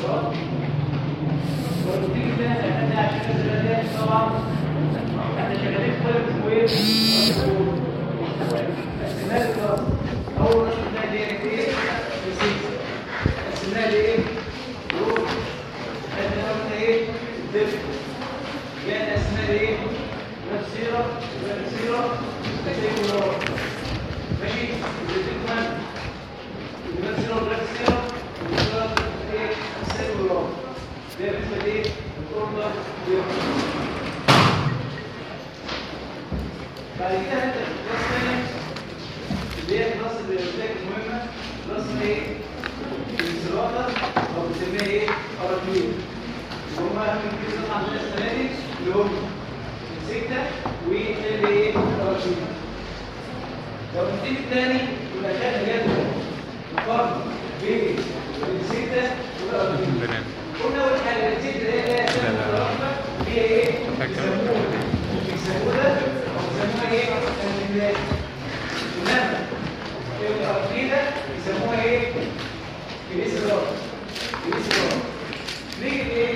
والتيجي ده احنا عشان الرياضيات طبعا احنا شغالين في طالب اسمه ايه؟ قسمناها لكلاس اول راس قسمناها دي ايه؟ السيكس قسمناها لايه؟ جروب احنا قلنا ايه؟ الدفع جاء قسمناها لايه؟ نفس سيره نفس سيره تكتيك ورا ماشي؟ الدفع نفس سيره ونفس سيره ونفس ايه؟ السير ورا ده بالنسبه لايه؟ الاوردر بعد كده انت الكلاس الثاني اللي هي الكلاس اللي قلت لك المهمه كلاس ايه؟ الانسلاطه او بنسميها ايه؟ ارابيل هم اهم كيس عندنا السنه دي اللي هم السكته واللي ايه؟ ارابيل لو التيم الثاني يبقى كان جدول مقارنه بين السكته والارابيل تمام قلنا اول حاجه السكته اللي هي لا، لا. هي ايه؟ فاكر. بيسموها بيسموها بيسموها ايه؟ الاملاك انما الارضيه بيسموها ايه؟ الاسرار الاسرار نيجي لايه؟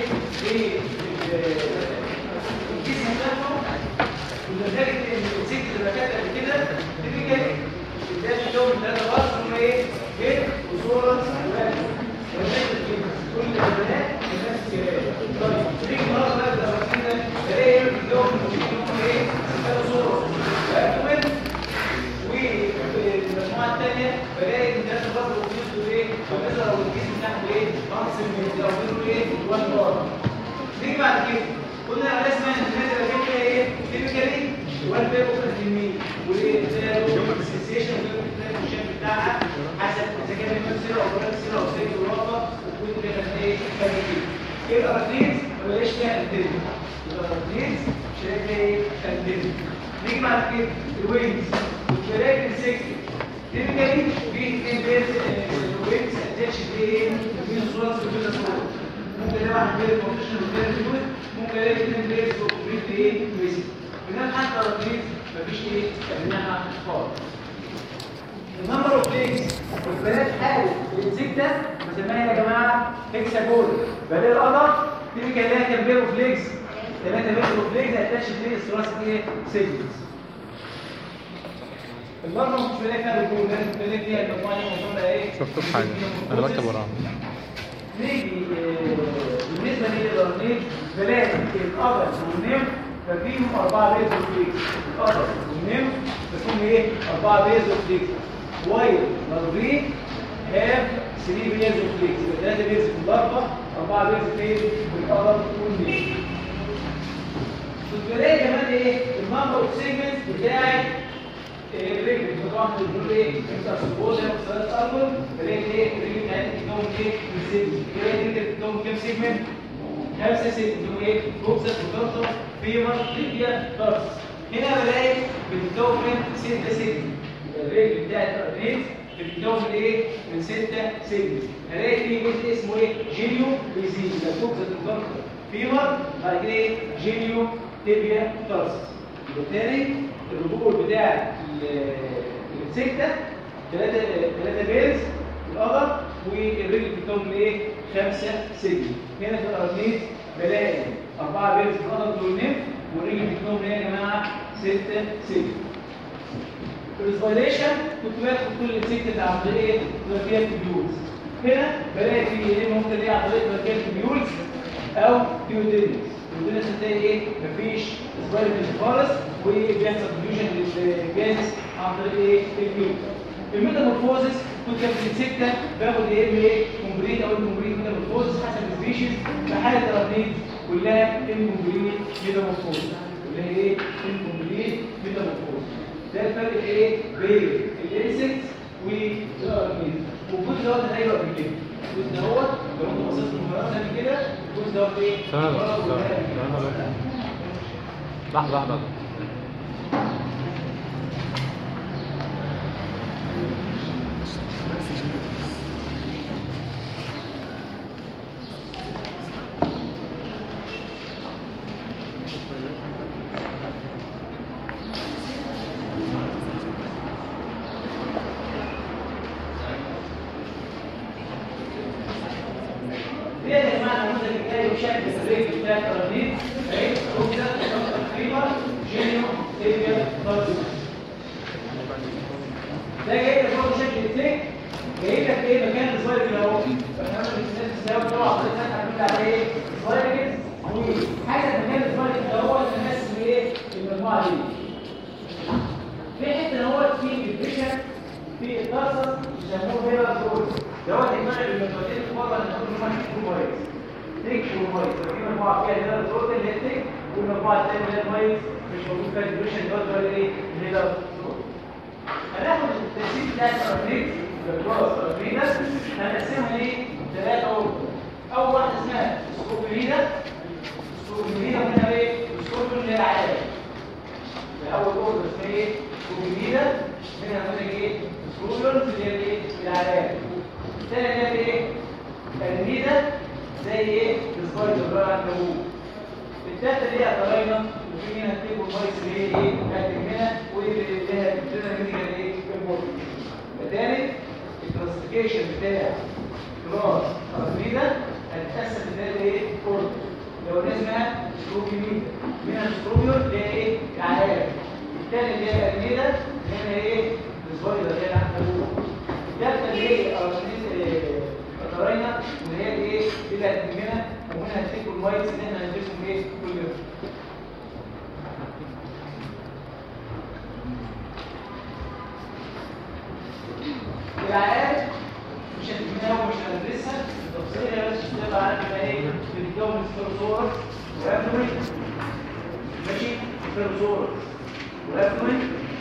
للجسم بتاعه ولذلك ان الست اللي كانت قبل كده تيجي كده ده بتكون ثلاثه بس هم ايه؟ جد وصوره وبس ولذلك كده كل البنات نفس الكلام طيب نيجي مره بقى لما كده الاقي اليوم بيكون ايه؟ ثلاثه صور واكمل والمجموعه الثانيه بلاقي ان ده الفصل وجوده ايه؟ فبيظهر الجسم بتاعه ايه؟ ناقص الميل او بيقولوا ايه؟ وان بار نيجي بعد كده قلنا على اسمها ان الناس اللي كانت ايه؟ تيبيكالي وان بيبقى في التنميه والسيسيشن والشكل بتاعها حسب اذا كان الممثله او بنات سيره او سيره الوراثه وكل كده ايه؟ كان كده ايه الارتريز ما بلاش فيها التنميه الارتريز مش هيبقى ايه؟ التنميه نيجي بعد كده الوينز والكراك السكتي تيبيكالي في اثنين بيرز الوينز اتاتش بايه؟ في صوره في كل صوره ممكن الاقي واحد بيرز بوزيشن وكده فلوس ممكن الاقي اثنين بيرز كومبليت ايه؟ ويزن انما حتى الارتريز مفيش ايه؟ منها خالص النمبر اوف ليجز البنات حاول السكته بسميها يا جماعه هكساجون بدل القدر تيجي كان لها كام بير اوف ليجز ثلاثه بير اوف ليجز اتاتش ليه الثلاثي ايه سيجمنتس المرة مش بلاقي فيها رجول لازم تلاقي فيها المجموعة دي موجودة ايه؟ شفت في حاجة أنا بكتب وراها نيجي آه، بالنسبة للأرنيب بلاقي القدر والنم ففيهم أربعة بيز وفليكس القدر والنم فيهم إيه؟ أربعة بيز وفليكس وايل مربين هاف 3 بيز وفليكس يبقى ثلاثة بيز في الضربة أربعة بيز فين؟ في القدر والنم كنت بلاقي كمان إيه؟ النمبر أوف سيجمنتس بتاعت الرجل طبعا بنقول ايه انت سبوز هي مستويات ارجل بلاقي ايه الرجل بتاعتك بتكون ايه من سيجمنت كده الرجل بتكون كام سيجمنت خمسه سيجمنت اللي هو ايه بوكسر وكارتر فيمر تيبيا تارس هنا بلاقي بتتكون من سته سيجمنت الرجل بتاعت الرجل بتتكون من ايه من سته سيجمنت هلاقي في جزء اسمه ايه جينيو بيزيد يبقى بوكسر وكارتر فيمر بعد كده ايه جينيو تيبيا تارس وبالتالي الرجول بتاع السكتة ثلاثة ثلاثة بيرز القدر والرجل بتكون من ايه؟ خمسة سجن هنا في الأرنيز بلاقي أربعة بيرز في القدر والنف والرجل بتكون من ايه يا جماعة؟ ستة سجن الريسبيريشن كنت باخد كل السكتة عن طريق ايه؟ تركيات البيولز هنا بلاقي في ايه ممكن ايه عن طريق تركيات البيولز أو ديودينس الديودينس هتلاقي ايه؟ مفيش سبايرال خالص وبيحصل فيوجن للجاز عن طريق ايه البيوت الميتامورفوزس كنت في السكه باخد ايه من ايه كومبليت او الكومبليت ميتامورفوزس حسب السبيشيز في حاله الارنيد كلها انكومبليت ميتامورفوزس اللي هي ايه انكومبليت ميتامورفوزس ده الفرق ايه بين الانسكت والارنيد والجزء دوت انا قايله قبل كده الجزء دوت لو انت بصيت في المباراه قبل كده الجزء دوت ايه ثواني بس، ورا ثواني، وقدام. ثواني بس. لحظة لحظة دي يا جماعه النموذج الجاي بشكل الريت بتاع الترانيت اهي روكسا فيبر جينيو تيبيا فارسوس ده جاي لك برضه شكل التيك جاي لك ايه مكان الصغير كده اهو فاحنا عملنا السيستم طبعا حضرتك هتعمل على ايه صغير كده وحاجه مكان الصغير كده هو اللي ماسك ايه المجموعه دي في حته هو في الفيشن في الطاسه يسموه هيرا دول دوت الفرق بين المجموعتين الكبار اللي بنقول ان هم تيك ومايز تيك ومايز ففي مجموعه فيها هيرا دول اللي هي تيك والمجموعه الثانيه اللي هي مايز مش موجود فيها الفيشن دوت ولا ايه هيرا دول هناخد الترتيب بتاع الترابيز الكلاس الترابيز هنقسمها ايه ثلاثه اوض اول واحده اسمها سكوبيريدا سكوبيريدا منها ايه سكوبيريدا اللي هي العاديه اول اوضه اسمها ايه سكوبيريدا منها منها ايه سكوبيريدا اللي هي ايه العاديه الثانيه اللي هي ايه الريدا زي ايه السبايدر بقى عنكبوت الثالثه اللي هي الطلاينه وفي منها التيب والمايس اللي هي ايه هاتم هنا واللي لها بتبتدي ميديكال ايه المورد لذلك الكلاسيفيكيشن بتاع كلاس ارميدا هتتقسم لثلاثه ايه كورد لو اسمها سكروبيميدا منها السكروبيور اللي هي ايه العلاج الثاني اللي هي الارميدا اللي هي ايه السبايدر اللي هي العنكبوت الثالثه اللي هي الطلاينه اللي هي ايه اللي هتهمنا ومنها التيب والمايس اللي احنا هندرسهم ايه كل يوم العقاد مش هتفهمها ومش هندرسها التفصيل بس تبقى عارف ان ايه بتتكون من سبيروزور وابنوين ماشي سبيروزور وابنوين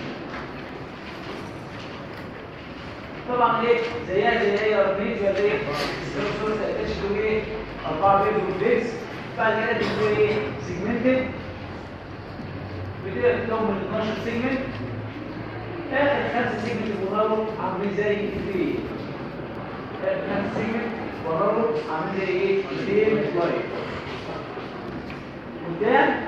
طبعا ايه زيها زي ايه اربيز ولا ايه السبيروزور تقدرش تقول ايه اربعه بيض والبيز بعد كده بتقول ايه سيجمنتد بتبقى بتتكون من 12 سيجمنت اخر خمسه سيجمنت وراه عاملين زي الفيل اخر خمسه سيجمنت وراه عاملين زي ايه الفيل لايت قدام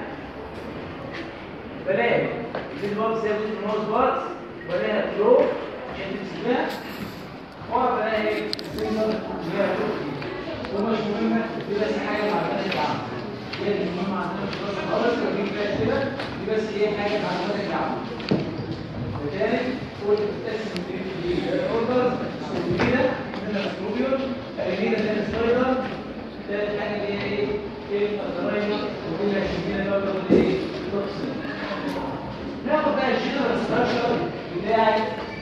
بلاقي الفيل بوكس ده جزء من الماوس بارتس ولاها فلو عشان تمسكها ورا بلاقي ايه السيجمنت اللي هي ومش مهمه دي بس حاجه معلومات العامه هي اللي مهمه عندنا في الدراسه خالص لو جيت فيها كده دي بس ايه حاجه معلومات العامه وذلك هو اللي بتقسم الاوردرز الجديده منها السكروبيون الجديده زي السلايدر ثالث حاجه اللي هي ايه ايه الدرايفر وكل الجديده برضه اللي ايه التوكسين ناخد بقى الجنرال ستراكشر بتاعت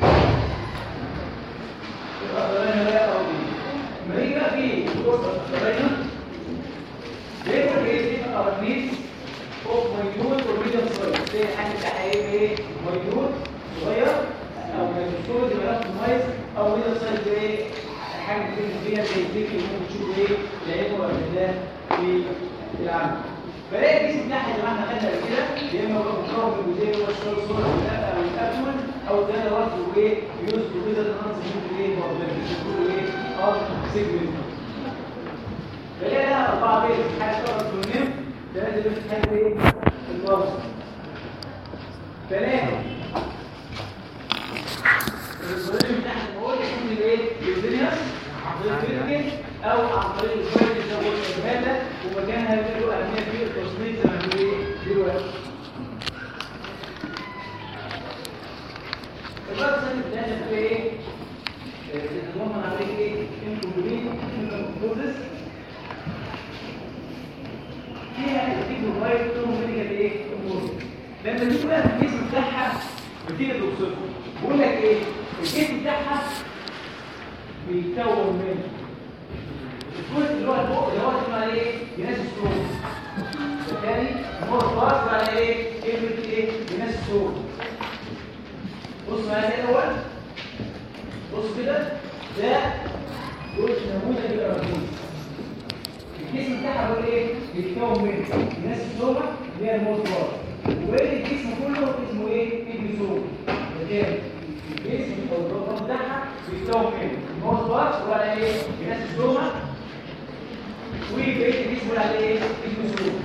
الدرايفر بقى او دي لما يجي بقى في اوردر الدرايفر بيبقى ايه في ارنيس فوق مليون وميديم سايز زي الحاجه بتاعها ايه مليون صغير او ميكروسكوب يبقى نفس المايز او ميدل سايز ايه حاجه كده فيها زي الديك اللي ممكن تشوفوا ايه العيب ولا ده في العمل بلاقي الجسم بتاعها زي ما احنا خدنا قبل كده يا اما هو مكون من جزئين هو الشغل صوره او الابول او ده برضه ايه يوز كده نانس ممكن ايه برضه بيقولوا ايه اه سيجمنت بلاقي لها اربعه بيت حاجه طبعا كلهم ثلاثه بيت حاجه ايه الوسط بلاقي البروجين بتاعنا بقول يكون الايه الدنيا عن طريق الفيرجن او عن طريق الفيرجن زي ما قلنا هذا ومكانها له اهميه في التصنيف زي ما بنقول ايه دلوقتي الرقم بتاعنا في ايه بتتضمن عليه ايه انكمبليت انكمبوزس فيها التيك والرايت تو ميديكال ايه امور لما تيجي بقى في الجسم بتاعها بتيجي توصفه بقول لك ايه الجسم بتاعها بيتكون من الجزء اللي هو الفوق اللي هو اسمه عليه ايه جناس السلوك بالتالي هو الفرق على ايه كلمه ايه جناس السلوك بص معايا كده الاول بص كده ده جزء نموذج الارضيه الجسم بتاعها بيقول ايه بيتكون من جناس السلوك اللي هي الموتور والجسم كله اسمه ايه ابيسوم بالتالي الجسم او الرقم بتاعها بيتكون من الماوس بارت ولا ايه جناس السلومه وبقيه الجسم ولا ايه ابيسوم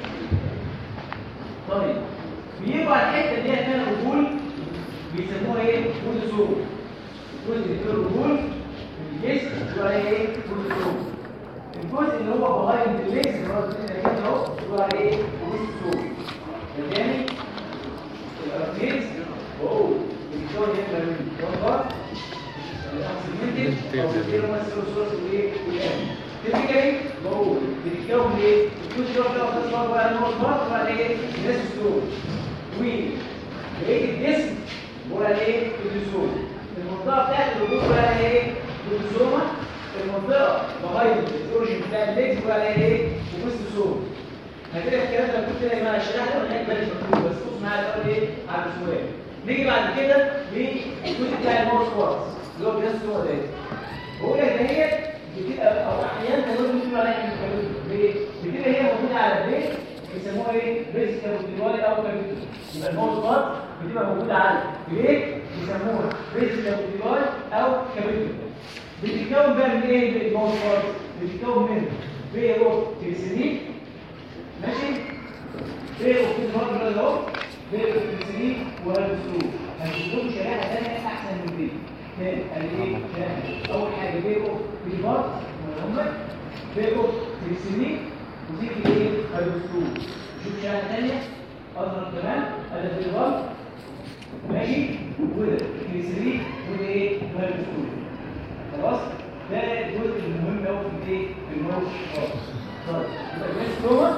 طيب بيبقى الحته اللي هي فيها الرجول بيسموها ايه بودوسوم جزء من الرجول الجسم ولا ايه بودوسوم الجزء اللي هو بهايند الليجز اللي هو الجزء اللي كده اهو بيقول عليه ايه ويست سول الثاني الارتيز واو بيتكون هنا من كونفرت السيجمنتد او بيتكون من السورس وايه والان تيبيكالي بقول بيتكون ايه الجزء اللي هو كده خلاص بقى بقى نور بارت وبعد ايه الناس ستور بقيه الجسم بقول عليه ايه الجسوم المنطقه بتاعت الوجود بقول عليها ايه الجسومه المنطقه لغايه الاوريجن بتاع الليجز بقول عليها ايه وبوستوسوم هكده الكلام ده كنت زي ما انا شرحت من هناك بلاش مكتوب بس بص معايا الاول ايه على السؤال نيجي بعد كده للجزء بتاع الماوس كوارتز اللي هو بينفس هو ده بقول لك ده هي بتبقى او احيانا كانوا بيقولوا عليها كده ليه؟ بتبقى هي موجوده على البيت بيسموها ايه؟ بيز كابوتينوال او كابيتول يبقى الماوس كوارتز بتبقى موجوده على البيت بيسموها بيز كابوتينوال او كابيتول بتتكون بقى من ايه الماوس كوارتز؟ بتتكون من بيرو تريسينيك ماشي بيرو في المرة اهو بيرو تريسينيك ورابسلو هنشوف شريحة ثانية أحسن من دي تاني قال ايه؟ تاني أول حاجة بيرو في البارت هم بيرو تريسينيك وتيجي ايه؟ رابسلو شوف شريحة ثانية أظهر كمان قال في البارت ماشي وده تريسينيك وده ايه؟ رابسلو خلاص؟ ده الجزء المهم قوي في الايه؟ في الموت خالص طيب يبقى الجلاستوما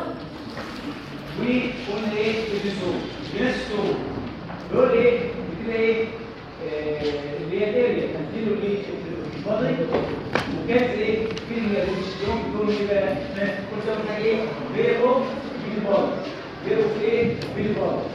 وقلنا ايه الجسوم الجلاستوما دول ايه بتبقى ايه آه، اللي هي الاريا تمثيله ايه البادي وكانت ايه في الجلاستوم بتقول ايه بقى ها، كل ده حاجه ايه بيرو في البادي بيرو في ايه في البادي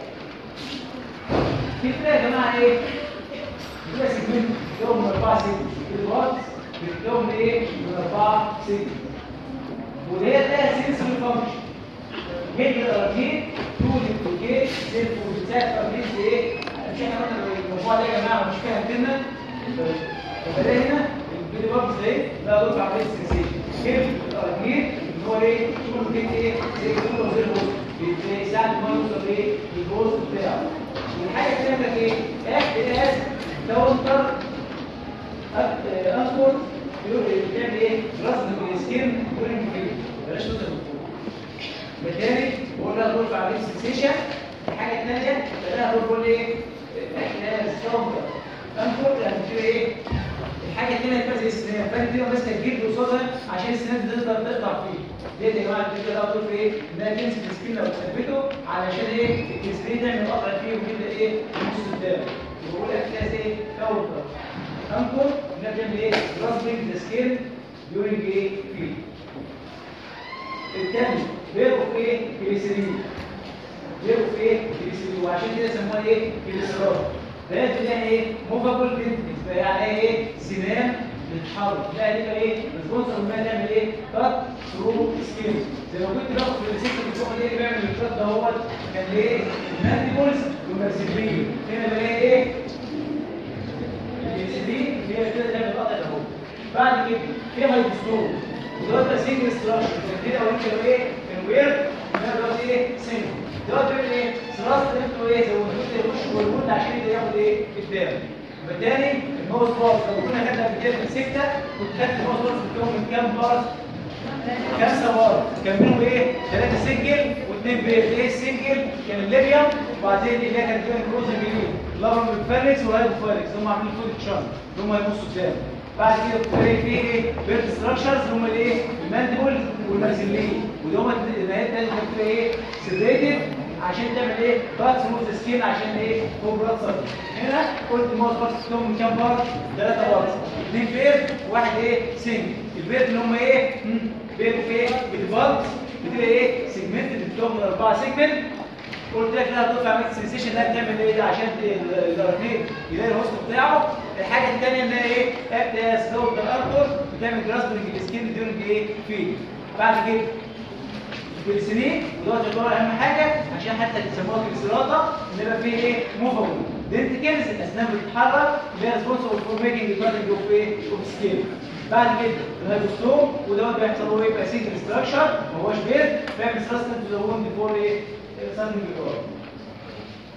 كده يا جماعه ايه بتبقى سيجمنت بتتكون من اربعه سيجمنت البادي بتتكون من ايه من اربعه سيجمنت وهي لها سنسوري فانكشن جيت الارجين تولد وجيت سيلف وبتساعد ارجين ايه مش احنا قلنا الموضوع ده يا جماعه مش فاهم كلمه فده هنا البيدي بابس ايه ده دور عمليه سنسيشن جيت الارجين اللي هو ايه تولد جيت ايه زي كده زي الوسط بيساعد ان هو يوصل ايه للوسط بتاعه والحاجه الثانيه لك ايه اكت از كاونتر اذكر يقول بتعمل ايه رسم السكين دورين كده بلاش نقطه الدكتور بالتالي بقول لها دور عليه سنسيشن الحاجه الثانيه بلاها دور بقول ايه احنا ستومبر انفر يعني في ايه الحاجه الثانيه بتبقى زي السنان فانت تبقى ماسكه الجلد قصادها عشان السنان دي تقدر تقطع فيه ديت يا جماعه الفكره ده دور في ايه انها تمسك السكين لو تثبته علشان ايه السكين تعمل قطع فيه وكده ايه نص قدام وبقول لك كده ايه كاونتر انكر انها بتعمل ايه راسبنج ذا سكين during ايه فيد الثاني بيرو في ايه جليسرين بيرو في ايه جليسرين وعشان كده سموها ايه جليسرات بقت لها ايه موفابل دينتكس بقى يعني ايه سنان بتتحرك لا دي بقى ايه ريسبونسبل انها تعمل ايه كات ثرو سكين زي ما كنت باخد في السيستم بتوع اللي بيعمل الكات دهوت كان ايه المانتيبولز والمرسيبين هنا بقى ايه الجليسرين هي كده تعمل قطع اهو بعد كده في هايبوستوم ودلوقتي بقى سنجل ستراكشر كده اوريك كانوا ايه كانوا ويرد ده دلوقتي ايه سنجل دلوقتي بيعمل ايه ثلاث انتوا ايه زي ما قلت يخش جوه الولد عشان يقدر ياخد ايه قدام بالتالي الماوس باص لو كنا خدنا قبل كده من سته كنت خدت الماوس باص بتكون من كام باص خمسه باص كان منهم ايه ثلاثه سنجل واثنين بيت ايه السنجل كان الليبيوم وبعدين اللي هي كانت فيها الكروز الجديد اللارم بالفالكس والهايبوفالكس هم عاملين فود تشان اللي هم هيبصوا قدام بعد كده بتلاقي في ايه بيرت ستراكشرز هم الايه المانديبل والمارسلين ودي هم النهايات الثانيه بتبقى ايه سيبريتد عشان تعمل ايه بارت سموث سكين عشان ايه فوق بلاد سيرفيس هنا قلت الماوس بارت لهم كام بارت ثلاثه بارت اثنين بير وواحد ايه سنجل البير اللي هم ايه مم، بير في ايه بالبارت بتبقى ايه سيجمنت بتكون من اربعه سيجمنت قلت لك انها بتطلع عمليه السنسيشن ده بتعمل ايه ده عشان الارنين يلاقي الهوست بتاعه الحاجه الثانيه انها ايه ابدا سلو الارتور بتعمل جراسبنج السكين ديورنج ايه فيد بعد كده الجليسرين ودوت يعتبر اهم حاجه عشان حتى تسموها جليسراتا ان يبقى فيه ايه موفابل دنتكلز الاسنان بتتحرك اللي هي ريسبونسبل فور ميكينج كاتنج اوف ايه اوف سكين بعد كده الهيدروستوم ودوت بيحصل له ايه بقى سنجل ستراكشر ما هوش بير بيعمل سراستنت تو ذا ووند فور ايه ساندنج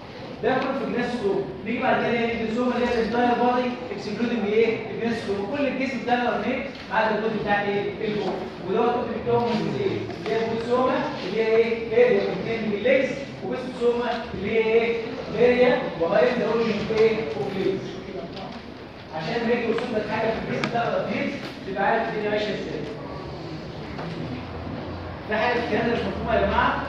ده كله في الجناس ستوم نيجي بعد كده ايه الجنسوما اللي هي الانتاير بادي اكسكلودنج ايه الجناس ستوم كل الجسم بتاعنا رنين ما عدا الجزء بتاع ايه الفوق ودوت كنت بتكون من ايه اللي هي الجنسوما اللي هي ايه اريا بتتكون من الليجز وبسوما اللي هي ايه اريا وغير ده اوريجن ايه اوف ليجز عشان لما يجي يوصل لك حاجه في الجسم بتاع الرنين تبقى عارف الدنيا ماشيه ازاي في حاجه في الكلام ده مش مفهومه يا جماعه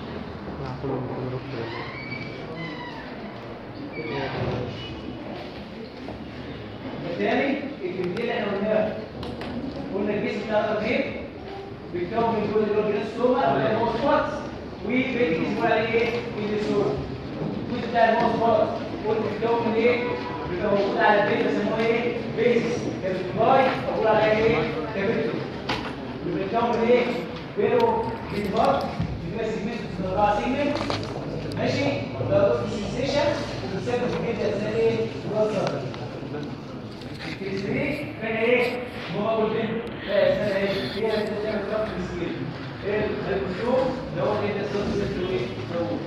بالتالي الكلمتين اللي احنا قلناها قلنا الجسم بتاع الرنين بيتكون من جزء اللي هو الجلاستوما اللي هو سبوتس وبيت اسمه عليه ايه؟ الجلسوما الجزء بتاع الموسبوتس قلنا بيتكون من ايه؟ بيبقى موجود على البيت بيسموه ايه؟ بيسس كابيتولاي بقول عليها ايه؟ كابيتول بيتكون من ايه؟ بيرو بيتبار بيبقى سيجمنت صغيره سيجمنت ماشي؟ ده جزء سنسيشن وبيسبب في الجلد اثناء ايه؟ الوصل الاسبريك كان ايه؟ هو اول بنت اسمها ايه؟ هي اللي بتعمل ضغط السكيل ايه الكلوم اللي هو ايه ده الصوت اللي ايه؟ موجود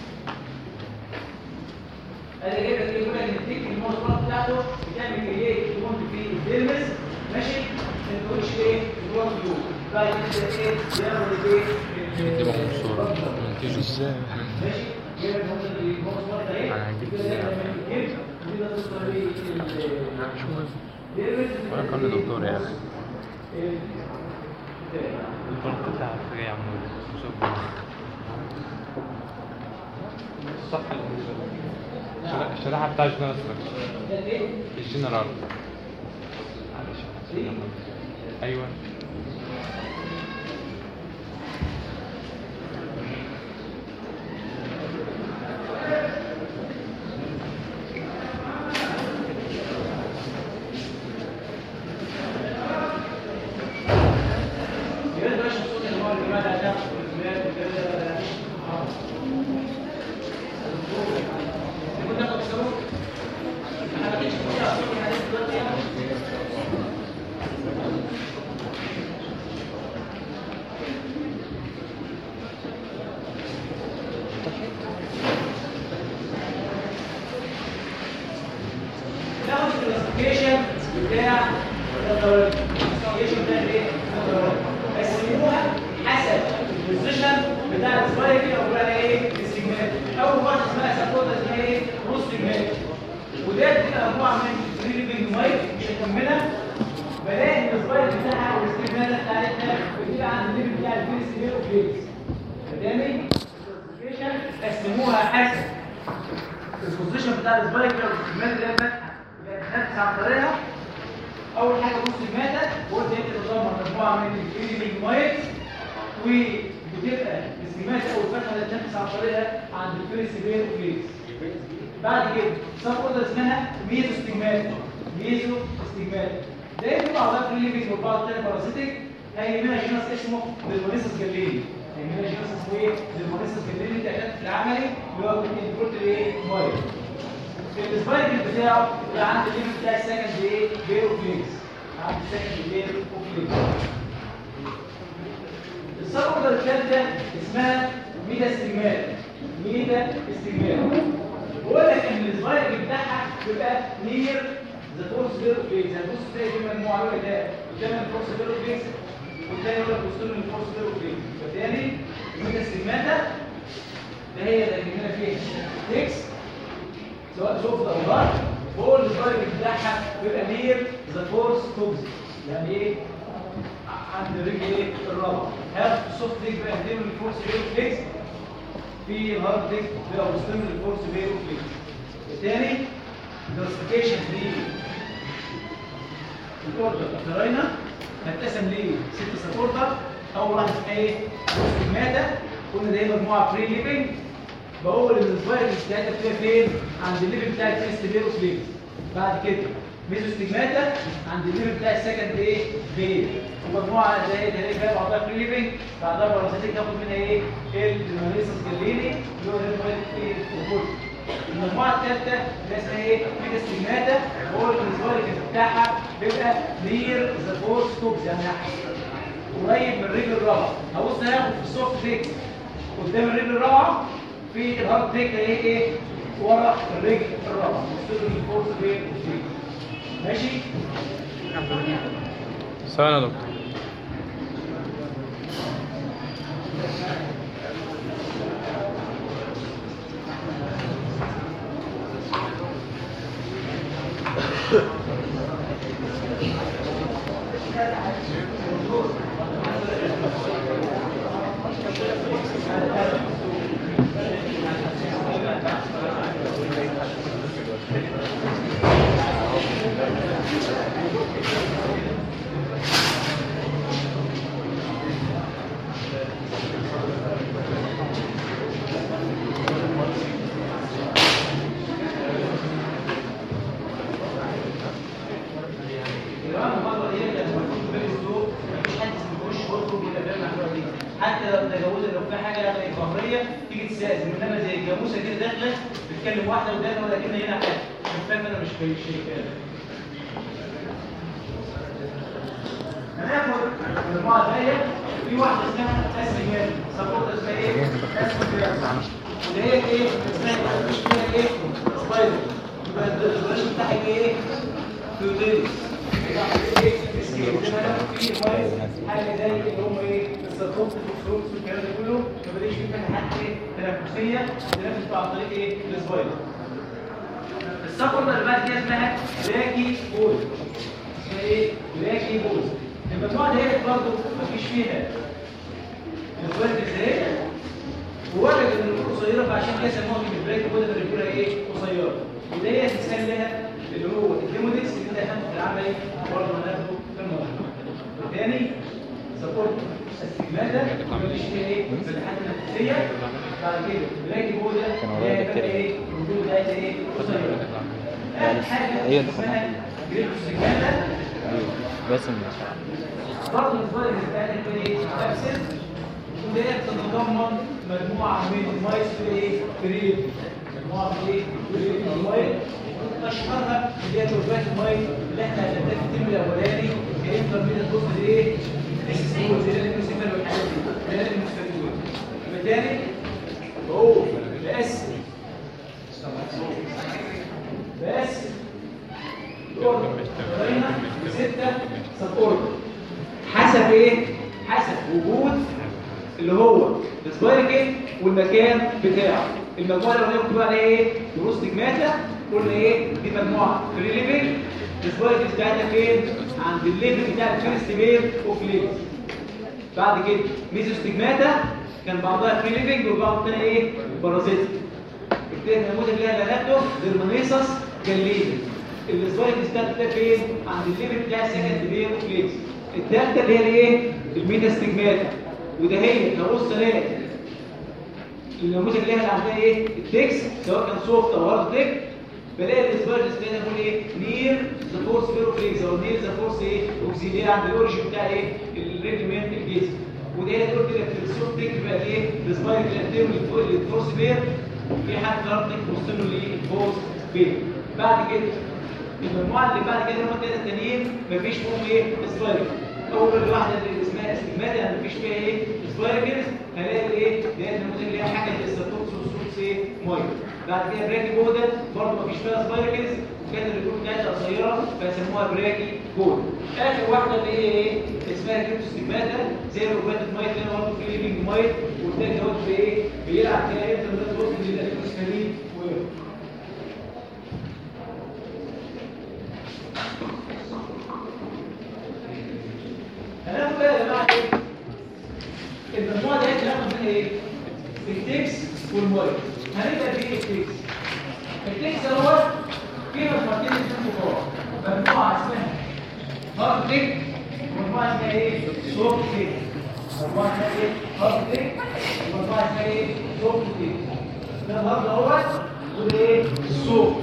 انا جايب لك يقول لك ان التيك الموضوع بتاعته بتعمل ايه؟ تكون في الديرمس ماشي؟ ما تقولش ايه؟ جوه الكلوم بعد كده ايه؟ يعمل ايه؟ تبقى مبسوط منتج ازاي ماشي؟ جايب لك هم اللي الموضوع ده ايه؟ أنا هجيب كده دايما من الجلد وكده توصل ايه؟ وانا كان دكتور يا اخي ال- البرد بتاعك جاي عمود صح الشريحة بتاع الجنرال ده ايه؟ الجنرال معلش ايوه يبقى ده مش الصوت اللي هو الجماعه ده ده والجماعه وكده ده كنت اخد صوت انا ما كنتش بقول على صوت الحديث دلوقتي يعني. ناخد الكلاسيفيكيشن بتاع الكلاسيفيكيشن بتاع ايه؟ قسموها حسب البوزيشن بتاع السبايك او بقى ايه؟ السيجمنت اول واحده اسمها سبورت اسمها ايه؟ روس سيجمنت وده بتبقى مجموعه من ريليفنج مايك مش هكملها بلاقي ان السبايك بتاعها والسيجمنت بتاعتها بتبقى عند الليفل بتاع الفيس بير وفيس فاهمني؟ الكلاسيفيكيشن قسموها حسب البوزيشن بتاع السبايك او السيجمنت اللي هي الفتحه اللي هتنفس عن طريقها اول حاجه بص الماتا قلت انت تدمر مجموعه من الفيلينج مايت وبتبقى السمات او الفتحه اللي بتنفس عن طريقها عند الفيرس بين وفليكس بعد كده سب اوردر اسمها ميزو ستيجمات ميزو ستيجمات ده يكون اعضاء فيلينج وبعض تاني باراسيتيك هيهمنا جينس اسمه للمونيسس جاليني هيهمنا جينس اسمه ايه؟ للمونيسس جاليني تحتاج في العملي اللي هو الانتروت ايه؟ مايل السبايكل بتاعه يبقى عند الليفل بتاع السكند ايه بيرو فليكس عند السكند بيرو فليكس الصفقه الثالثه اسمها ميدا استجمال ميدا استجمال بقول لك ان السبايكل بتاعها بيبقى نير ذا فورس بيرو فليكس هتبص تلاقي في مجموعه له ده قدام الفورس بيرو فليكس والتاني يقول لك بص له الفورس بيرو فليكس فبالتالي ميدا استجمال ده ده هي اللي هنا فيها فليكس سواء شفت او لا بقول الدرجه بتاعها بيبقى نير ذا فورس توبز يعني ايه عند الرجل ايه الرابعه هاخد السوفت ديك بقى قدام الفورس بيرو فليكس في الهارد ديك بيبقى مستمر الفورس بيرو فليكس الثاني كلاسيفيكيشن دي الاوردر التراينا هتقسم ليه ست سبورتر اول واحده اسمها ايه ماتا قلنا ده هي مجموعه فري ليفنج بقول ان الفيروس بتاعتها بتبقى فين عند الليفل بتاع الفيست بيرو فليكس بعد كده ميزو ستيجماتا عند الليفل بتاع السكند ايه بير ومجموعه زي ده هي بعضها فري ليفنج بعضها بارازيتيك تاخد منها ايه الماليسس جاليني اللي هو ايه الفوت المجموعه الثالثه اللي اسمها ايه ميدا ستيجماتا بقول ان الفيروس بتاعها بيبقى نير ذا فورس توبز يعني قريب من الرجل الرابعه هبص هاخد في السوفت ديك قدام الرجل الرابعه في الهارد ديك ايه ايه ورا الرجل الرابعه نستخدم الفورس بين ماشي ثواني يا دكتور الجماعه المحاضره دي لما تكون في الاسلوب مفيش حد يخش ويخرج ولا بيعمل الحوار دي حتى لو تجاوزت لو في حاجه يعني ظاهريه تيجي تستاذن انما زي الجاموسه كده داخله بتتكلم واحده وداخله ولا كده هنا حاجه مش فاهم انا مش في الشيء كده هناخد المجموعه الجايه في واحده اسمها اسميات سبورت اسمها ايه؟ اسميات اللي هي ايه؟ اسمها مش فيها ايه؟ سبايدر يبقى الدرجه بتاعها ايه؟ فيوديلز حاجه زي اللي هم ايه السلطوط والفلوس والكلام ده كله ما بديش فيه كان حد ايه تنافسيه تنافس عن طريق ايه السبايدر السبورت اللي بعد كده اسمها لاكي بول اسمها ايه لاكي بول المجموعه دي برضه مفيش فيها السبايدر ازاي وولد ان الامور قصيره فعشان كده سموها من البريك بول اللي بيقولها ايه قصيره وده هي تسال لها اللي هو الديمودكس اللي انت هتاخده في العملي برضه هناخده في الموضوع الثاني سبورت استجماده مفيش فيها ايه فتحات نفسيه بعد كده بلاقي هو ده كان ورايا ده دكتور. ايه الردود بتاعتها ايه قصيره اخر حاجه أيوة ده اسمها جريد استجماده بس برضه الفايل بتاعتك ايه ابسنت وده تتضمن مجموعه من المايس في ايه بريد مجموعه من ايه بريد المايل اشهرها اللي هي توربات المايل اللي احنا هنبدا في الترم الاولاني كانترميديت بوست دي ايه السيستول زي الموسيقى والحاجات دي ده المستقبل بالتالي هو بس بس ستة سبورت حسب ايه؟ حسب وجود اللي هو السبايكل والمكان بتاعه المجموعه اللي قلنا بتقول عليها ايه؟ دروس تجماتا قلنا ايه؟ دي مجموعه فري ليفل السبايكل بتاعتها فين؟ عند الليفل بتاع الفيرست بير اوف ليفل بعد كده ميزوستجماتا كان بعضها فري ليفنج وبعض الثاني ايه؟ بارازيت الثاني النموذج اللي انا لقيته ديرمانيسس جليدي السبايكس بتاعت ده فين عند الليفل بتاع السكند بير اوف ليكس الثالثه اللي هي الايه الميتاستجماتا وده هي لو بص الاقي النموذج اللي احنا عندنا ايه التكس سواء كان سوفت او هارد تك بلاقي السبايكس بتاعتها بيقول ايه نير ذا فورس بير اوف ليكس او نير ذا فورس ايه اوكسيلير عند الاوريجن بتاع ايه الريجمنت الجسم وده هي تقول كده في السوفت تك بقى ايه السبايك اللي للفورس بير في حد هارد تك بص له للفورس بير بعد كده المجموعه اللي بعد كده هم الثلاثه التانيين مفيش فيهم ايه سبايركل اول واحده اللي اسمها استجماد يعني مفيش فيها ايه سبايركلز هنلاقي ايه ده النموذج اللي هي حاجه زي السيرتوكس والسوكس ايه ميه بعد كده براكي بودا برضه مفيش فيها سبايركلز وكانت الرجول بتاعتها قصيره فسموها براكي بودا اخر واحده اللي هي ايه اسمها كريبتوستجماتا زي الروبات الميه اللي برضه في ليفنج مايت والتاني دوت بايه بيلعب فيها امتى الناس توصل للالكتروسفيرين ويروح هناخد بقى يا جماعه ايه المجموعه دي هناخد منها ايه التكس والمايك هنبدا بايه التكس التكس هو فيه مجموعتين اثنين كبار مجموعه اسمها هارد تك ومجموعه اسمها ايه سوفت تك مجموعه اسمها ايه هارد تك ومجموعه اسمها ايه سوفت تك ده الهارد اهوت وده ايه السوفت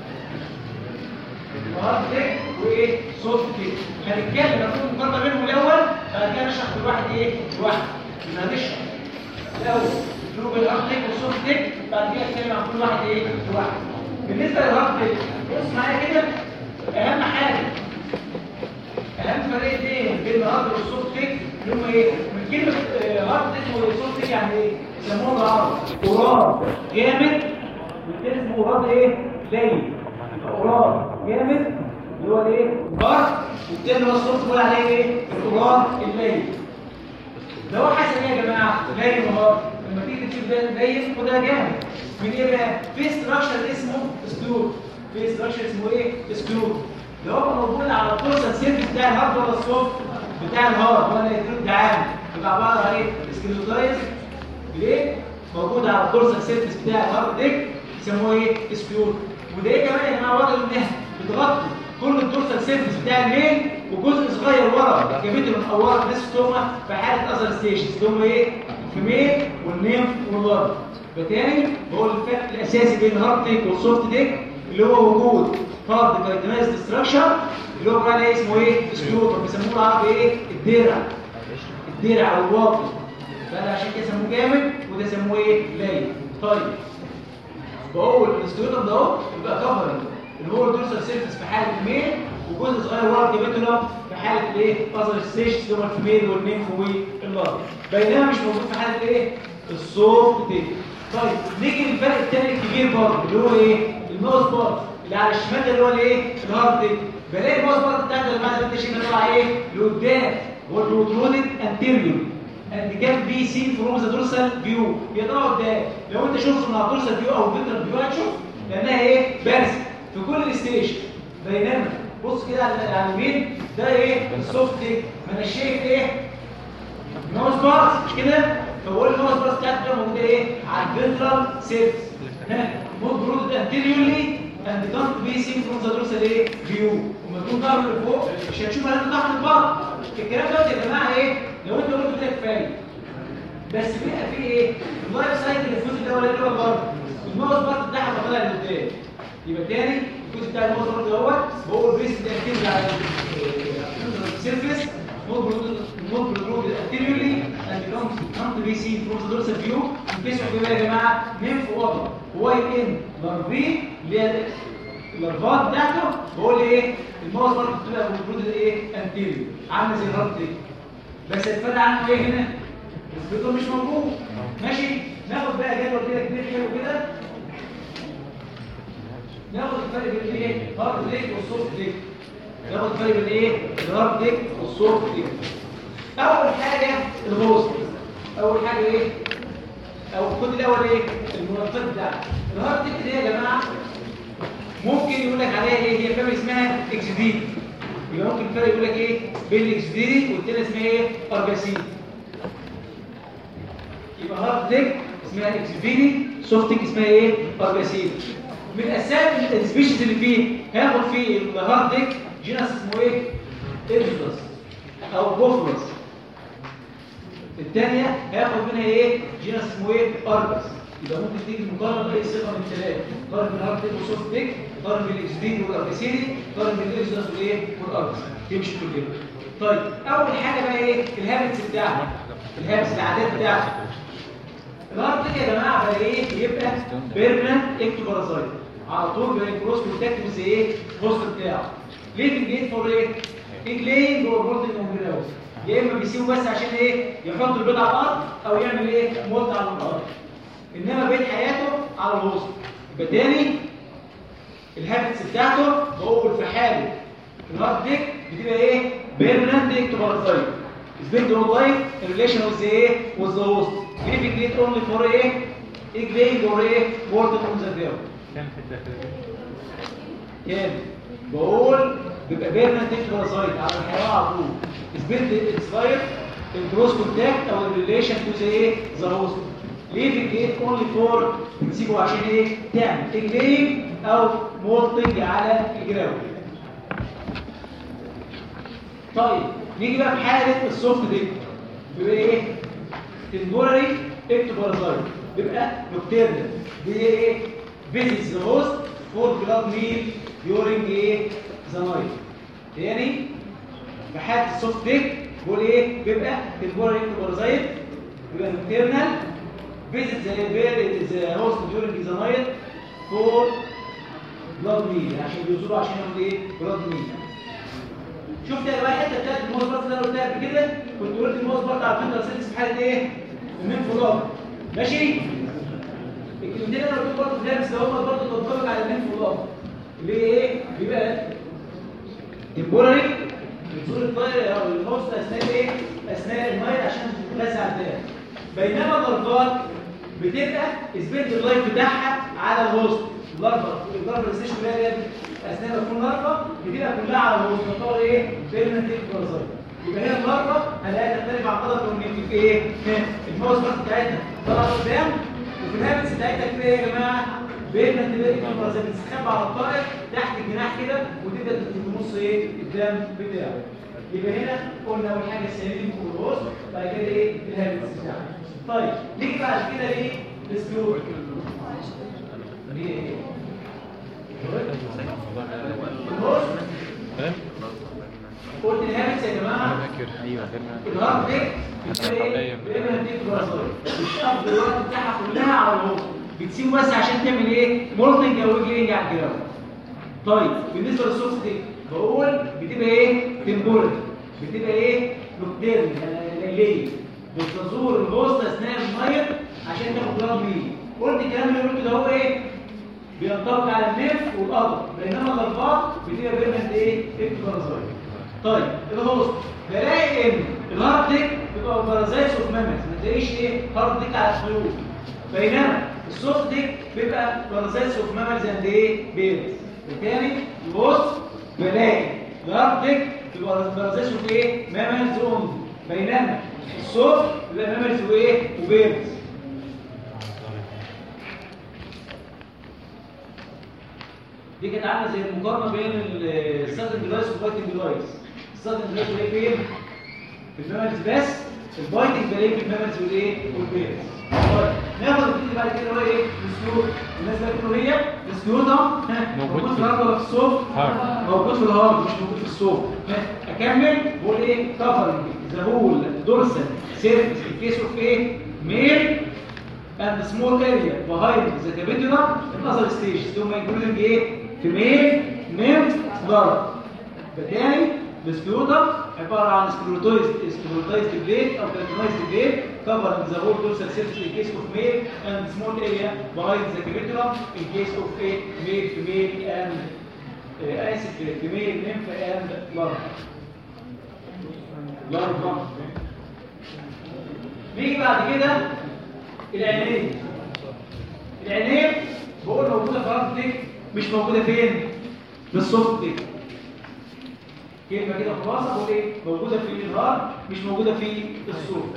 وهارد تك وايه سوفت تك هنتكلم المفروض مقارنه بينهم الاول بعد كده نشرح كل واحد ايه لوحده يبقى هنشرح الاول جروب الهارد تك والسوفت تك بعد كده نتكلم عن كل واحد ايه لوحده بالنسبه للهارد تك بص معايا كده اهم حاجه اهم فرقتين بين الهارد والسوفت تك اللي هم ايه من كلمه آه، هارد تك والسوفت تك يعني ايه يسموها بالعربي قرار جامد والتاني اسمه اوراد ايه ليل الاوراد جامد اللي هو الايه البر والتاني هو الصوت بيقول عليه ايه الاوراد الليل ده هو حسن ايه يا جماعه ليل ونهار لما تيجي تشوف ده ليل وده جامد من ايه بقى في استراكشر اسمه سكلود في استراكشر اسمه ايه سكلود ده هو موجود على الكورسال سيرفيس بتاع الهارد ولا السوفت بتاع الهارد ولا الكلود ده عام يبقى عباره عن ايه سكلودايز ليه موجود على الكورسال سيرفيس بتاع الهارد ديك يسموه ايه سكلود وده ايه كمان يا جماعه وضع النهر بتغطي كل الدورسال سيرفيس بتاع المين وجزء صغير ورا جابته من ورا النستوما في حاله اذر ستيشنز اللي هم ايه الفيميل والنيم واللارج فتاني بقول الفرق الاساسي بين الهارد ديك والسوفت ديك اللي هو وجود هارد كايتنايز ديستراكشر اللي هو بقى اسمه ايه سكلوتر بيسموه العربي ايه الدرع الدرع او الواقي فده عشان كده سموه جامد وده سموه ايه ليل طيب بقول السكلوتر ده اهو يبقى كفرنج اللي هو الدورسال سيرفيس في حاله الميل وجزء صغير ورا الجبيتولا في حاله الايه اذر ستيشنز اللي هم الفيميل والنيمف واللارج بينما مش موجود في حاله ايه الصوف دي طيب نيجي للفرق الثاني الكبير برضه اللي هو ايه الماوس بارت اللي على الشمال اللي هو الايه الهارد دي بلاقي الماوس بارت بتاعته يا جماعه انت شايف طالع ايه لقدام هو البروترودد انتيريور and can be seen from the dorsal view هي طالعه قدام لو انت شفته من على الدورسال فيو او الفيترال فيو هتشوف لانها ايه بارزه في كل الستيشن بينما بص كده على على اليمين ده ايه السوفت ديك ما انا شايف ايه ماوس بارس مش كده فبقول الماوس بارس بتاعتي ده موجوده ايه على الفيترال سيرفيس ها مود برود انتيريورلي اند كانت بي سين فروم ذا دورسال ايه فيو وما تكون ظهر لفوق مش هتشوف انا تحت البطن الكلام ده يا جماعه ايه لو انت قلت كده كفايه بس بيبقى فيه ايه اللايف سايكل الفوز ده ولا اللي هو بره الماوس بارت بتاعها طالع لقدام يبقى تاني الجزء بتاع الماوس بارت دوت هو البيس ده كده على السيرفيس not not produced anteriorly and becomes come to be seen from the dorsal view البيس بيبقى يا جماعه من في وضع هو ان لارفي اللي هي اللارفات بتاعته هو اللي ايه الماوس بارت بتبقى produced ايه anterior عامله زي الهارت دي بس الفرق عنه ايه هنا الفيتور مش موجود ماشي ناخد بقى جدول كده كبير حلو كده ناخد الفرق بين ايه هارد ديك والسوفت ديك ناخد الفرق بين ايه الهارد ديك والسوفت ديك اول حاجه الغوص اول حاجه ايه او خد الاول ايه المنطق بتاعها الهارد ديك دي يا جماعه ممكن يقول لك عليها ايه هي فاهم اسمها اكسديد يبقى ممكن الفرق يقول لك ايه بين الاكسديد والتاني اسمها ايه ارجاسيد يبقى هارد ديك اسمها اكسفيني سوفت ديك اسمها ايه ارجاسيد من اسامي السبيشيز اللي فيه هاخد فيه الهارد ديك جينس اسمه ايه اكزودس او بوفلس الثانيه هاخد منها ايه جينس اسمه ايه ارجس يبقى ممكن تيجي مقارنه باي صيغه من الثلاثه قارن بين الهارد ديك والسوفت ديك قارن بين الاكسفيني والارجاسيدي قارن بين الاكزودس والايه والارجس تمشي كلها طيب اول حاجه بقى ايه الهابتس بتاعها الهابتس العادات بتاعته الهارد ديك يا جماعه بقى ايه يبقى بيرمننت اكتوبارازايت على طول بقى الكروس كونتاكت بس ايه الهوست بتاعه ليه في الجيت فور ايه انجلينج اور بولتنج اون يا اما بيسيبه بس عشان ايه يحط البيض على الارض او يعمل ايه مولد على الارض انما بين حياته على الهوست يبقى تاني الهابتس بتاعته بقول في حاله الهارد ديك بتبقى ايه بيرمننت اكتوبارازايت spend your life in relation with the ايه with the host living it only for ايه iglaying or ايه working on the ground كان في الداخل كام بقول بيبقى بيرمننت بارازايت على الحيوان على طول spend its life in close contact او in relation to the ايه the host living it only for تسيبه عشان ايه تعمل iglaying او molting على الجراوند طيب نيجي بقى في حاله السوفت دي بيبقى ايه تمبوراري اكتوبارازايت بيبقى نوكتيرنال دي ايه فيزيتس ذا هوست فور بلاد ميل ديورنج ايه ذا نايت تاني في حاله السوفت دي بقول ايه بيبقى تمبوراري اكتوبارازايت بيبقى نوكتيرنال فيزيت ذا ذا هوست ديورنج ذا نايت فور بلاد ميل عشان بيوصلوا عشان ياخدوا ايه بلاد ميل شفت يا جماعه الحته بتاعت الماوس بارت اللي انا قلتها قبل كده كنت قلت الماوس بارت على فكره سيلز في حاله ايه؟ المنفولاج ماشي؟ الكلمتين اللي انا قلتهم برضه في الهابس ده هم برضه تنطبق على النيم والله اللي هي ايه بيبقى تمبوراري بتزور الطائر او الهوست اثناء ايه اثناء المايل عشان تتغذى على الدم بينما الضربات بتبقى سبيد اللايف بتاعها على الهوست الضربه الضربه اللي كلها ديت اثناء ما تكون ضربه بتبقى كلها على الهوست تعتبر ايه بيرمنت بارازايت يبقى هي الضربه هنلاقيها تختلف عن قدر كوميونيتي في ايه الماوس بارت بتاعتها طالعه قدام وفي الهابتس بتاعتها كده ايه يا جماعه بيرمنت بارازايت بتستخبى على الطائر تحت الجناح كده وتبدا تبص ايه الدم بتاعه يبقى هنا قلنا اول حاجه السيرين والروس بعد كده ايه الهابتس بتاعها طيب نيجي بعد كده ايه السكيور ليه ايه الروس ايه قلت الهابتس يا جماعه فاكر ايوه الهارد ديك بيبقى ديك برازيل بتشتغل الوقت بتاعها كلها على الهوست بتسيبه بس عشان تعمل ايه مولتنج او ويجلينج على الجراوند طيب بالنسبه للسوفت ديك بقول بتبقى ايه تمبورال بتبقى ايه نوكتيرن ليليه بتزور الهوست اثناء الميه عشان تاخد جرام بيه قلت الكلام اللي قلته ده هو ايه بينطبق على النف والقدر بينما الضربات بتبقى بيرمنت ايه ابتكارزايت طيب الهوست بلاقي ان الهارد ديك بيبقى بارازايتس اوف مامز ما تلاقيش ايه هارد ديك على الخيوط بينما السوفت ديك بيبقى بارازايتس اوف مامز اند ايه بيرز بالتالي الهوست بلاقي الهارد ديك بيبقى بارازايتس اوف ايه مامز اونلي بينما السوفت بيبقى مامز وايه وبيرز دي كانت عامله زي المقارنه بين السادن ديفايس والبايتنج ديفايس السادن ديفايس بلاقي فين في الميموريز بس البايتنج بلاقي في الميموريز والايه والبيرز طيب ناخد الفيديو بعد كده هو ايه السكيور الناس بقى بتقول هي السكيور ده ها، موجود موجود في في- الهارد ولا في السوفت هارد. موجود في الهارد مش موجود في السوفت ها، اكمل بقول ايه كفرنج ذا هول دورسال سيرفيس in case of ايه ميل and small area behind the capitula in other stages ثم including ايه female nymph larva بالتالي السكيوتر عباره عن سكلوتويزد سكلوتويزد بليد او كارتونايزد بليد covering the whole dorsal surface in case of male and small area behind the capitula in case of a male female and uh, اسف female nymph and larva larva نيجي بعد كده العينين العينين بقول موجوده في الهارد ديك مش موجوده فين في السوفت ديك كلمه كده خلاصه بقول ايه موجوده في الهارد مش موجوده في السوفت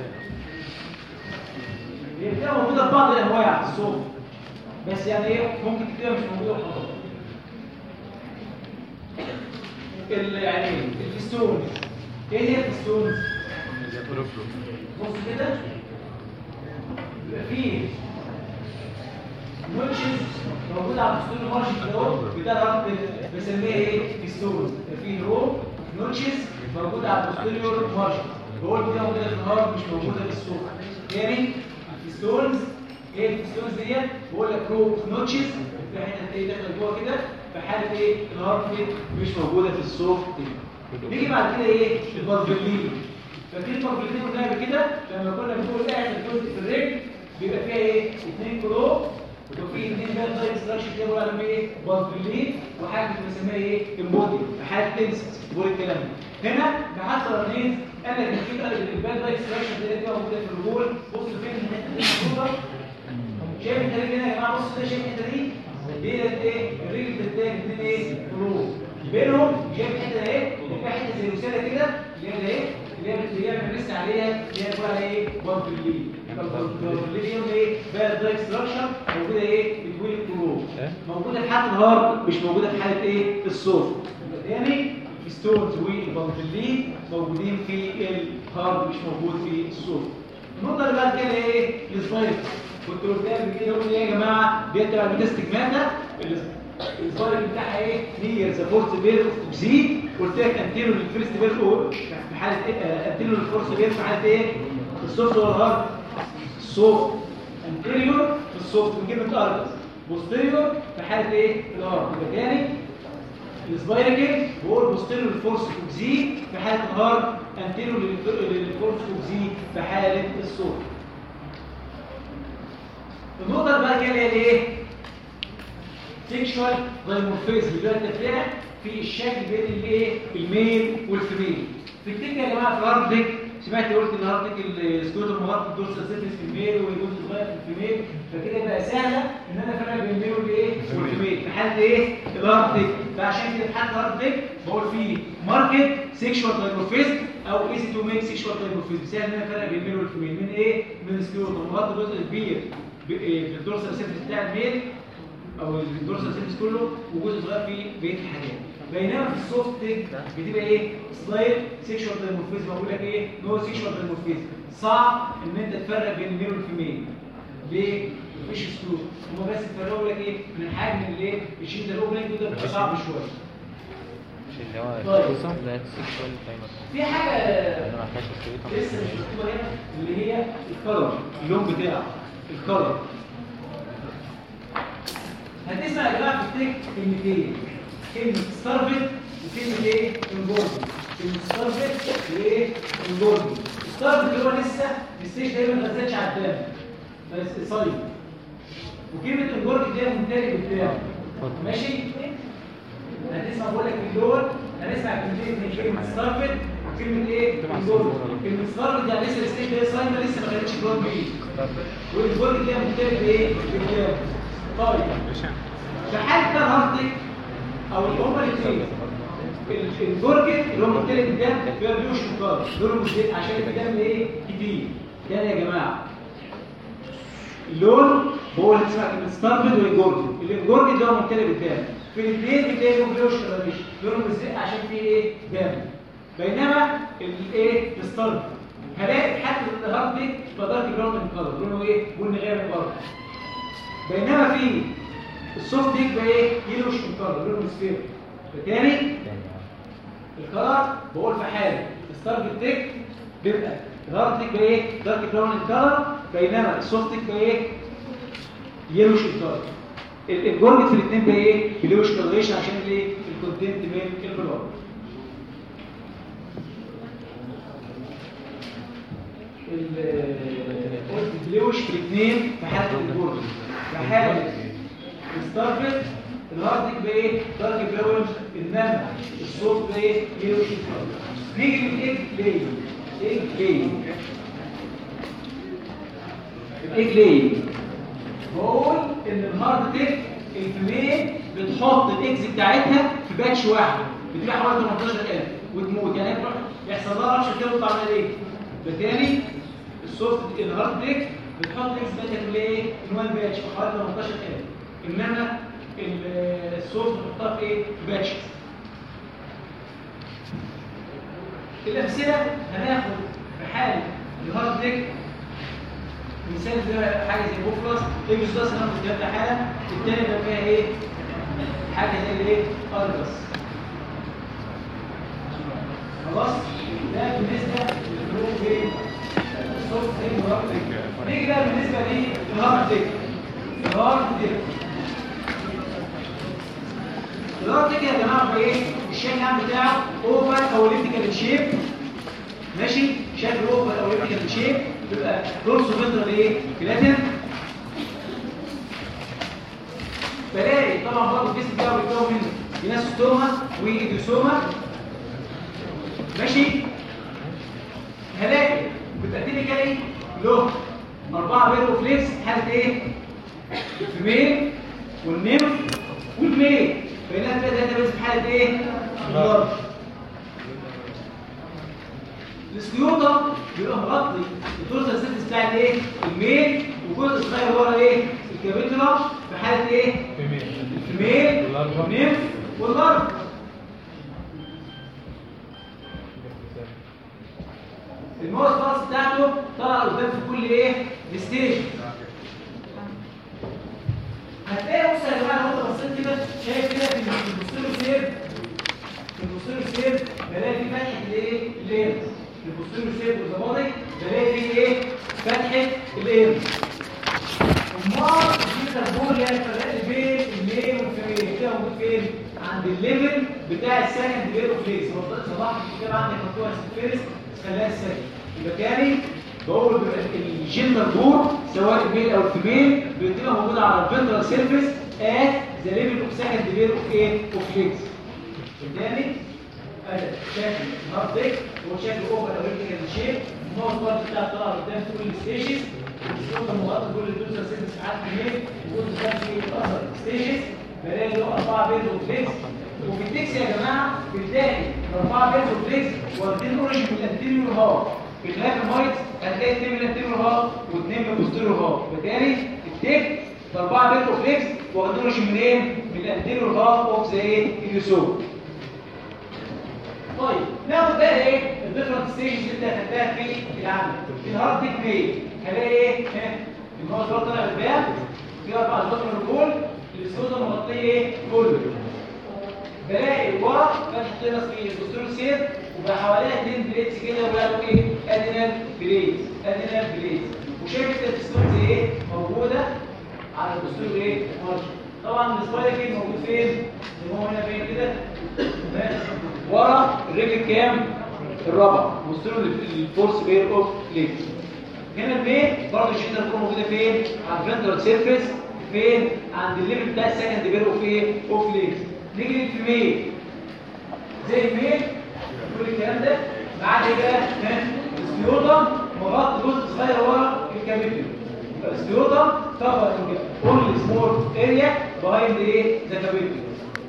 هي بتبقى موجوده في بعض الانواع في السوفت بس يعني ايه ممكن تكتبها مش موجوده خالص العينين الفستونز ايه هي الفستونز بص كده يبقى فيه نوتشز موجودة على الفستون المارشي كده اهو بتاع الربط بسميها ايه؟ فيستون يبقى فيه رو نوتشز موجودة على الفستون مارشي بقول كده موجودة في الهارد مش موجودة في السوق تاني الفيستونز ايه الفيستونز ديت بقول لك رو نوتشز في حته ايه داخله جوه كده في حاله ايه الهارد دي مش موجوده في السوفت دي نيجي بعد كده ايه البارفلين فاكرين البارفلين قلنا قبل كده لما كنا بنقول اخر جزء في الرجل بيبقى فيها ايه اثنين كلو وفي اثنين بقى زي ستراكشر كده بقول عليهم ايه بارفلين وحاجه بنسميها ايه امبودي في حاله تنسس بقول الكلام ده هنا بحث رنيز قال لك ان في الباد لايك ستراكشر دي كده موجوده في الرجول بص فين الحته دي موجوده شايف الحته دي هنا يا جماعه بص ده شايف الحته دي ديت ايه الرجل بتتاج اتنين ايه فروق بينهم شايف الحته دي ايه بيبقى حته زي رساله كده اللي هي ايه اللي هي اللي هي بنرسم عليها اللي هي بنقول عليها ايه بارفلين يبقى البارفلين دي ايه بقى دايك ستراكشر موجوده ايه بتوين الفروق إيه؟ موجوده في حاله الهارد مش موجوده في حاله ايه السوفت يبقى تاني الستونز والبارفلين موجودين في الهارد مش موجود في السوفت النقطه اللي بعد كده ايه السبايك كنت قلت قبل كده قلت ايه يا جماعه دي تبع الميتاستجماتا السبايك بتاعها ايه نير ذا فورس بير اوف زي قلت لك انتيرو للفيرست بير أو- في حاله ايه آه، انتيرو للفورس بير في حاله ايه السوفت ولا الهارد السوفت انتيريور في السوفت من كلمه ارجس بوستيريور في حاله ايه الهارد يبقى تاني السبايركل هو البوستيريور فورس اوف زي في حاله الهارد انتيريور للفورس اوف زي في حاله السوفت النقطة اللي بعد بعد كده اللي هي الايه سيكشوال دايمورفيزم اللي هو التفريع في الشكل بين الايه الميل والفيميل تفتكر يا جماعه في الهارد ديك سمعت قلت ان الهارد ديك السكوتر مغطي الدورسال سيرفيس في الميل والجزء الصغير في الفيميل فكده يبقى سهله ان انا افرق بين الميل والايه والفيميل في حاله ايه الهارد ديك فعشان كده في حاله الهارد ديك بقول فيه ماركت سيكشوال دايمورفيزم او ايزي تو ميك سيكشوال دايمورفيزم سهل ان انا افرق بين الميل والفيميل من ايه من السكوتر مغطي جزء كبير ب- إيه في الدورسال سيرفيس بتاع الميل او الدورسال سيرفيس كله وجزء صغير في بقيه الحاجات بينما في السوفت تيك بتبقى ايه سلايد سيكشوال دايمورفيزم بقول لك ايه نو سيكشوال دايمورفيزم صعب ان انت تفرق بين الميل والفيميل ليه مفيش اسلوب هما بس يفرقوا لك ايه من الحجم اللي ايه الشيء ده الاوبننج ده بيبقى صعب شويه مش اللي هو طيب. الخصوصة ده السيكشوال تايمر في حاجه انا ما فيهاش السكريتة لسه مش مكتوبه هنا اللي هي الكلر اللون بتاعه الكلر هتسمع يا جماعه في التك كلمتين كلمه ستارفت وكلمه ايه انجورد كلمه ستارفت وايه انجورد ستارفت اللي هو لسه الستيج دايما ما نزلش على الدم بس صايم وكلمه انجورد دي الممتلئ بتاعه ماشي هتسمع بقول لك اللون هنسمع كلمتين من كلمه ستارفت وكلمه ايه انجورد كلمه ستارفت يعني لسه الستيج ده صايمه لسه ما خدتش جرام بيه والجورد دي ممتلئ بايه بالكلام طيب في حاله كان هارتك او اللي هما الاثنين الجورجن اللي هو مختلف الدم بيبقى بيوش مقارب دول مش عشان الدم ايه كتير تاني يا جماعه اللون هو اللي اسمها كلمه ستارفد والجورجن الجورجن ده هو مختلف الدم في الاثنين بتلاقي لهم بيوش مش لونهم مزرق عشان فيه ايه دم بينما الايه الستارفد هلاقي حتى الهارت فدارك براون من الكلر لونه ايه بني غامق برضه بينما في السوفت ديك بقى ايه يلوش من كلر لونه سفير فالتاني الكلر بقول في حاله الستارك تيك بيبقى الهارد تيك بقى ايه دارك براون الكلر بينما السوفت تيك بقى ايه يلوش الكلر الجورج في الاثنين بقى ايه بيلوش كلريشن عشان الايه الكونتنت من البلاد قلت بلوش في الاثنين في حاله الجورج في حاله الستارفت الهارد بايه دارك براون انما الصوت بايه يلوش نيجي للايج بلاي ايج بلاي الايج بلاي بقول ان الهارد تيك الفيميل بتحط الاكس بتاعتها في باتش واحد بتبيع حوالي 18000 وتموت يعني تروح يحصل لها رش كده وتطلع منها ايه بالتالي السوفت الهارد تيك بتحط الاكس بتاعتها في ايه في وان باتش حوالي 18000 انما الصوت بتحطها في ايه في باتش الامثله هناخد في حال الهارد ديك مثال زي حاجه زي بوفلاس ايه مش بس هناخد الكلام ده حاله الثاني ده فيها ايه حاجه زي الايه ارجس خلاص ده بالنسبه للجروب ايه الصوت زي الهارد ديك نيجي بقى بالنسبه للهارد ديك الهارد ديك الارض كده يا جماعه بقى ايه الشكل العام بتاعه اوفر او اليبتيكال شيب ماشي شكل اوفر او اليبتيكال شيب بيبقى رولز فيترال ايه كلاتين بلاقي طبعا برضه الجسم بتاعه بيتكون من جناسوستوما وايديوسوما ماشي هلاقي بيبقى تيبيكالي له اربعه بيرو فليكس حاله ايه الفيميل والنمف والميل بينها فيها داتا بيز في حاله ايه اللارج السكيوتا بيبقى مغطي الدورسال سيرفيس بتاع الايه الميل وجزء صغير ورا ايه الكابيتولا في حاله ايه الفيميل والنمف واللارج الموس باص بتاعته طلع قدام في كل ايه ستيج هتلاقي بص يا جماعه لو انت بصيت كده شايف كده في البوستيريو سير في البوستيريو سير بلاقي في فتحه الايه الليل في البوستيريو سير والزبادي بلاقي في ايه فتحه الليل امال في كربون اللي هي الفرق بين الميل والفيميل كده موجود فين عند الليفل بتاع السكند لير اوف ليز صباح الكتاب عندك مكتوب فيرست خليها السكند يبقى تاني بقول الجندر دور سواء الميل او الفيميل بتبقى موجوده على الفنترال سيرفيس ات ذا ليفل اوف سكند بير اوف ايه اوف ليجز قدامي ادي شكل هارد ديك وشكل اوفر اورينتال شيب النوع برضه بتاع طالع قدام في كل ستيجز الصوت المغطى كل الدوسر سيرفيس ساعات كمية وكل ده في الاثر ستيجز بلاقي له اربعه بيرز اوف ليجز وفي التكس يا جماعه بتلاقي اربعه بيرز اوف ليجز واخدين اوريجن من الانتيريور هاف بخلاف المايت هتلاقي اثنين من الانتيريور هاف واثنين من البوستيريور هاف بالتالي التك باربعه بيرز اوف ليجز واخدين اوريجن من ايه؟ من الانتيريور هاف اوف ذا ايه؟ اليوسوف طيب ناخد بقى ايه الديفرنت ستيجز اللي هتلاقيها في العمل في الهارد ديك ميل هلاقي ايه ها ان هو الزرار طالع قدام في اربع ازواج من الجول السوزه مغطيه ايه كله بلاقي ورا فتح تنس في البوستيريور سير وبقى حواليها اثنين بليتس كده وبقى ايه ادينال بليتس ادينال بليتس وشايف التستوز ايه موجوده على البوستيريور ايه مارجن طبعا السبايكل موجود فين زي ما هو هنا فين كده ورا الرجل كام الرابع وصلوا للفورس بير اوف ليج هنا البيت برضه الشده تكون موجوده فين على الفنترال سيرفيس فين عند الليفل بتاع السكند بير اوف ايه اوف ليج نيجي للفيميل زي الميل كل الكلام ده ما عدا ايه بقى السكيوتم مغطي جزء صغير ورا الكابيتول السكيوتم كفر اونلي سمول اريا بهايند ايه ذا كابيتول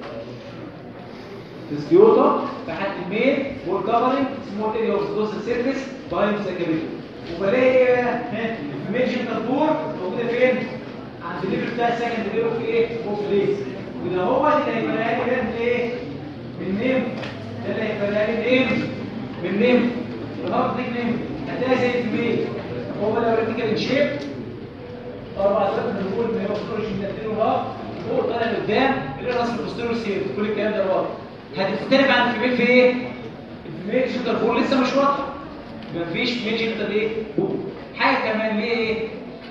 السكيوتم تحت الميل والكفرنج سمول اريا اوف دوسل سيرفيس بايند ذا كابيتول وبلاقي الفيميل جينيتال بور موجوده فين عند الليفل بتاع السكند ليفل في ايه اوف ليز وده هو اللي هيبقى لي ده من ايه من نيم ده اللي هيبقى لي نيم من نيم الهارد ديك نيم هتلاقي زي الفيميل هو الاوريتيكال شيب اربع سنين من الجول ما يوصلوش من الدين وهاف فوق طالع لقدام اللي راس البوستيريور سير كل الكلام ده واضح هتختلف عن الفيميل في ايه الفيميل شوتر فور لسه مش واضحه مفيش فيميل شوتر ايه حاجه كمان ليه ايه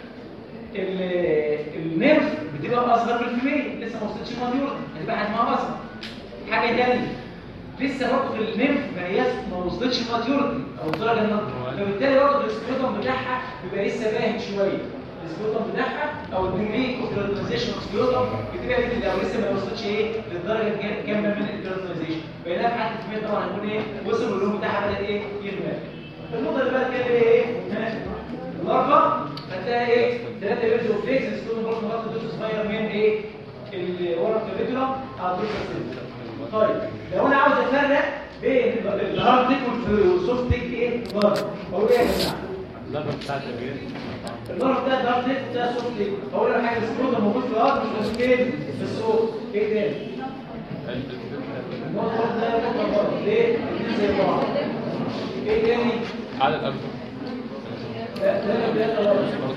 النيرف بتبقى اصغر من الفيميل لسه ما وصلتش الماتيور هتبقى حجمها اصغر حاجه ثانيه لسه برضه النيرف ما هي ما وصلتش الماتيورتي او الدرجه النضجه فبالتالي برضه السكروتم بتاعها بيبقى لسه باهت شويه السكروتم بتاعها او الديجري اوف كراتينايزيشن اوف سكروتم بتبقى دي او لسه ما وصلتش ايه للدرجه الكامله من الكراتينايزيشن بينما في حاله الفيميل طبعا هيكون ايه وصل واللون بتاعها بدا ايه يغمق النقطه اللي بعد كده ايه الاربع هتلاقي ايه ثلاثه بيرز اوف فيكس السكروتم برضه مغطي جزء صغير من ايه اللي ورا الكابيتولا على الدرجه طيب لو انا عاوز افرق بين الهارد تيك والسوفت تيك ايه برضه اقول ايه يا جماعه اللغة بتاعت الرياض الضرب ده الهارد تيك ده سوفت تيك اقول لك حاجه السكروت موجود في الارض مش موجود فين في السوق ايه تاني النقطه ده نقطه برضه ليه الاثنين زي بعض ايه تاني عدد أكبر لا ده ده غلط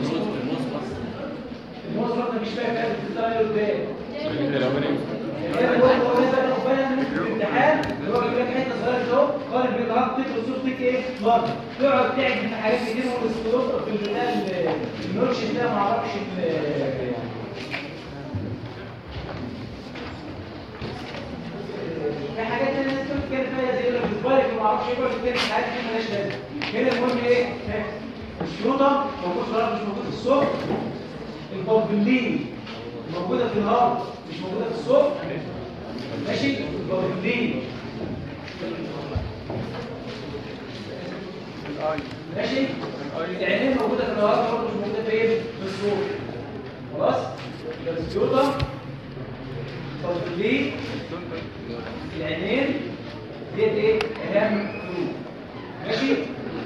الموز برضه مش فاهم قاعد بتطلع قدام الامتحان اللي هو بيجيب لك حته صغيره كده قارن بين الهارد تيك والسوفت تيك ايه برضه تقعد تعجب في حاجات كتير والسكروت في البتاع النوتش ده ما اعرفش في حاجات تانية الناس بتتكلم فيها زي الفيسبايك وما اعرفش ايه كل التاني حاجات دي مالهاش لازمه هنا المهم ايه الشروطه موجود في الهارد مش موجود في السوفت البابلين موجوده في الهارد مش موجوده في السوفت ماشي البابلين ماشي العينين موجوده في الهارد برضه مش موجوده في ايه في السوفت خلاص يبقى السيوطه البابلين العينين ديت ايه اهم فروق ماشي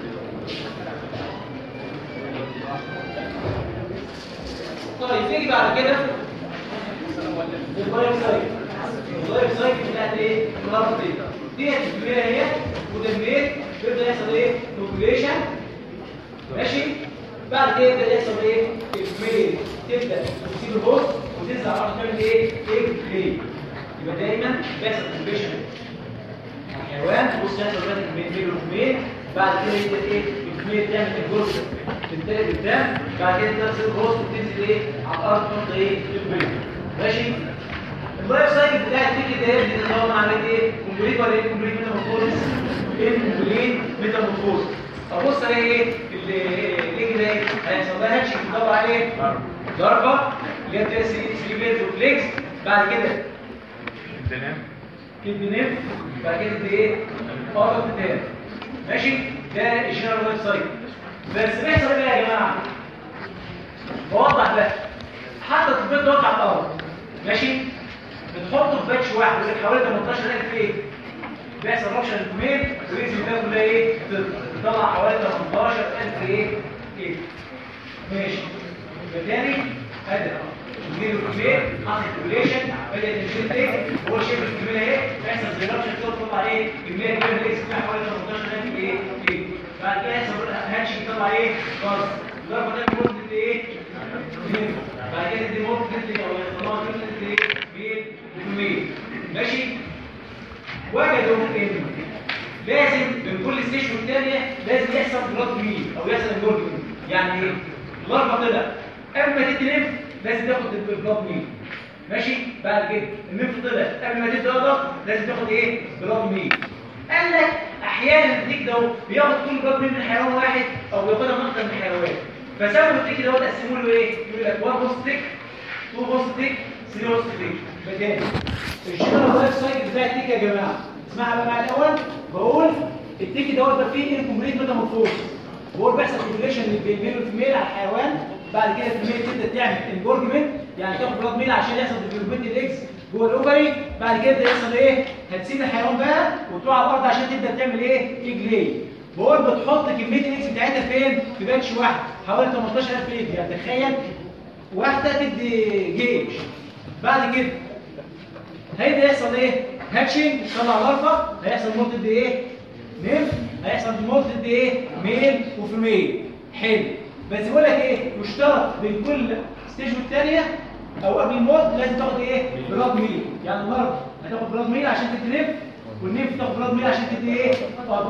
طيب نيجي بعد كده اللايف سايكل اللايف سايكل بتاعت ايه الارض دي ديت الكبيره اهي وده الميت بيبدا يحصل ايه نوبليشن ماشي بعد كده يبدا يحصل ايه الميت تبدا تسيب البوست وتنزل على تعمل ايه ايه بلاي يبقى دايما بيحصل نوبليشن الحيوان بص يحصل بين الميل والميل بعد كده يبدا ايه الكميه تعمل الجزء تنتهي قدام بعد كده تنزل الروس وتنزل ايه على الارض تحط ايه البيض ماشي اللايف سايكل بتاع التيكت ده يبدا نظام عمليه ايه كومبليت ولا ايه كومبليت ميتامورفوز ايه كومبليت ميتامورفوز ابص الاقي ايه اللي كده ايه هيحصل لها هاتشنج طبعا عليه ضرب ضربه اللي هي بتبقى 3 بيلز وفليكس بعد كده تنام كيد نيف بعد كده دي ايه فاضل تاني ماشي ده الجنرال ويب سايت بس بيحصل ايه بقى يا جماعه بوضح بقى حتى التطبيق ده وقع على الارض ماشي بتحطه في باتش واحد يقول لك حوالي 18000 ايه بيحصل رابشن الكمين وينزل ده كلها ايه تطلع حوالي 18000 ايه ايه ماشي بالتالي ادي نجيب الكمين حاطط الكوليشن بدات تنزل ايه هو شايف الكميه ايه بيحصل زي رابشن كده تطلع ايه كميه كبيره من الاكس بتاع حوالي 18000 ايه ايه بعد كده يحصل هاتش يطلع ايه خلاص الضربه ده بيقول ايه بعد كده دي موت كده او يطلعوا كده ايه بيه ماشي وجدوا ان لازم من كل ستيشن والتانية لازم يحصل بلاد ميل او يحصل انجورجمنت يعني ايه الضربه طلع اما تتنف لازم تاخد البلاد ميل ماشي بعد كده النف طلع قبل ما تبدا ضغط لازم تاخد ايه بلاد ميل قال لك احيانا الديك ده بياخد كل بلاد ميل من حيوان واحد او بياخدها من اكتر من حيوان فسووا الديك ده قسموا له ايه يقول لك 1 هوست ديك 2 هوست ديك 3 هوست ديك مكان الجنرال لايف سايكل بتاع التيك يا جماعه اسمعها بقى معايا الاول بقول التيك دوت ده فيه انكمبليت ميتامورفوز بقول بيحصل كوبيليشن بين الفيميل على الحيوان بعد كده الفيميل تبدا تعمل انجورجمنت يعني تاخد بلاد ميل عشان يحصل ديفلوبمنت الاكس جوه الاوفري بعد كده يحصل ايه هتسيب الحيوان بقى وتروح على الارض عشان تبدا تعمل ايه ايج لاي بقول بتحط كميه الاكس بتاعتها فين في باتش واحد حوالي 18000 ايج يعني تخيل واحده تدي جيش بعد كده هيبدا يحصل ايه هاتشنج طلع الارفا هيحصل مولتد ايه نيف هيحصل مولتد ايه ميل وفيميل حلو بس بقول لك ايه مشترك بين كل ستيج والثانيه او قبل الموت لازم تاخد ايه بلاد ميل يعني الارفا هتاخد بلاد ميل عشان تدي نيف والنيف تاخد بلاد ميل عشان تدي ايه ارفا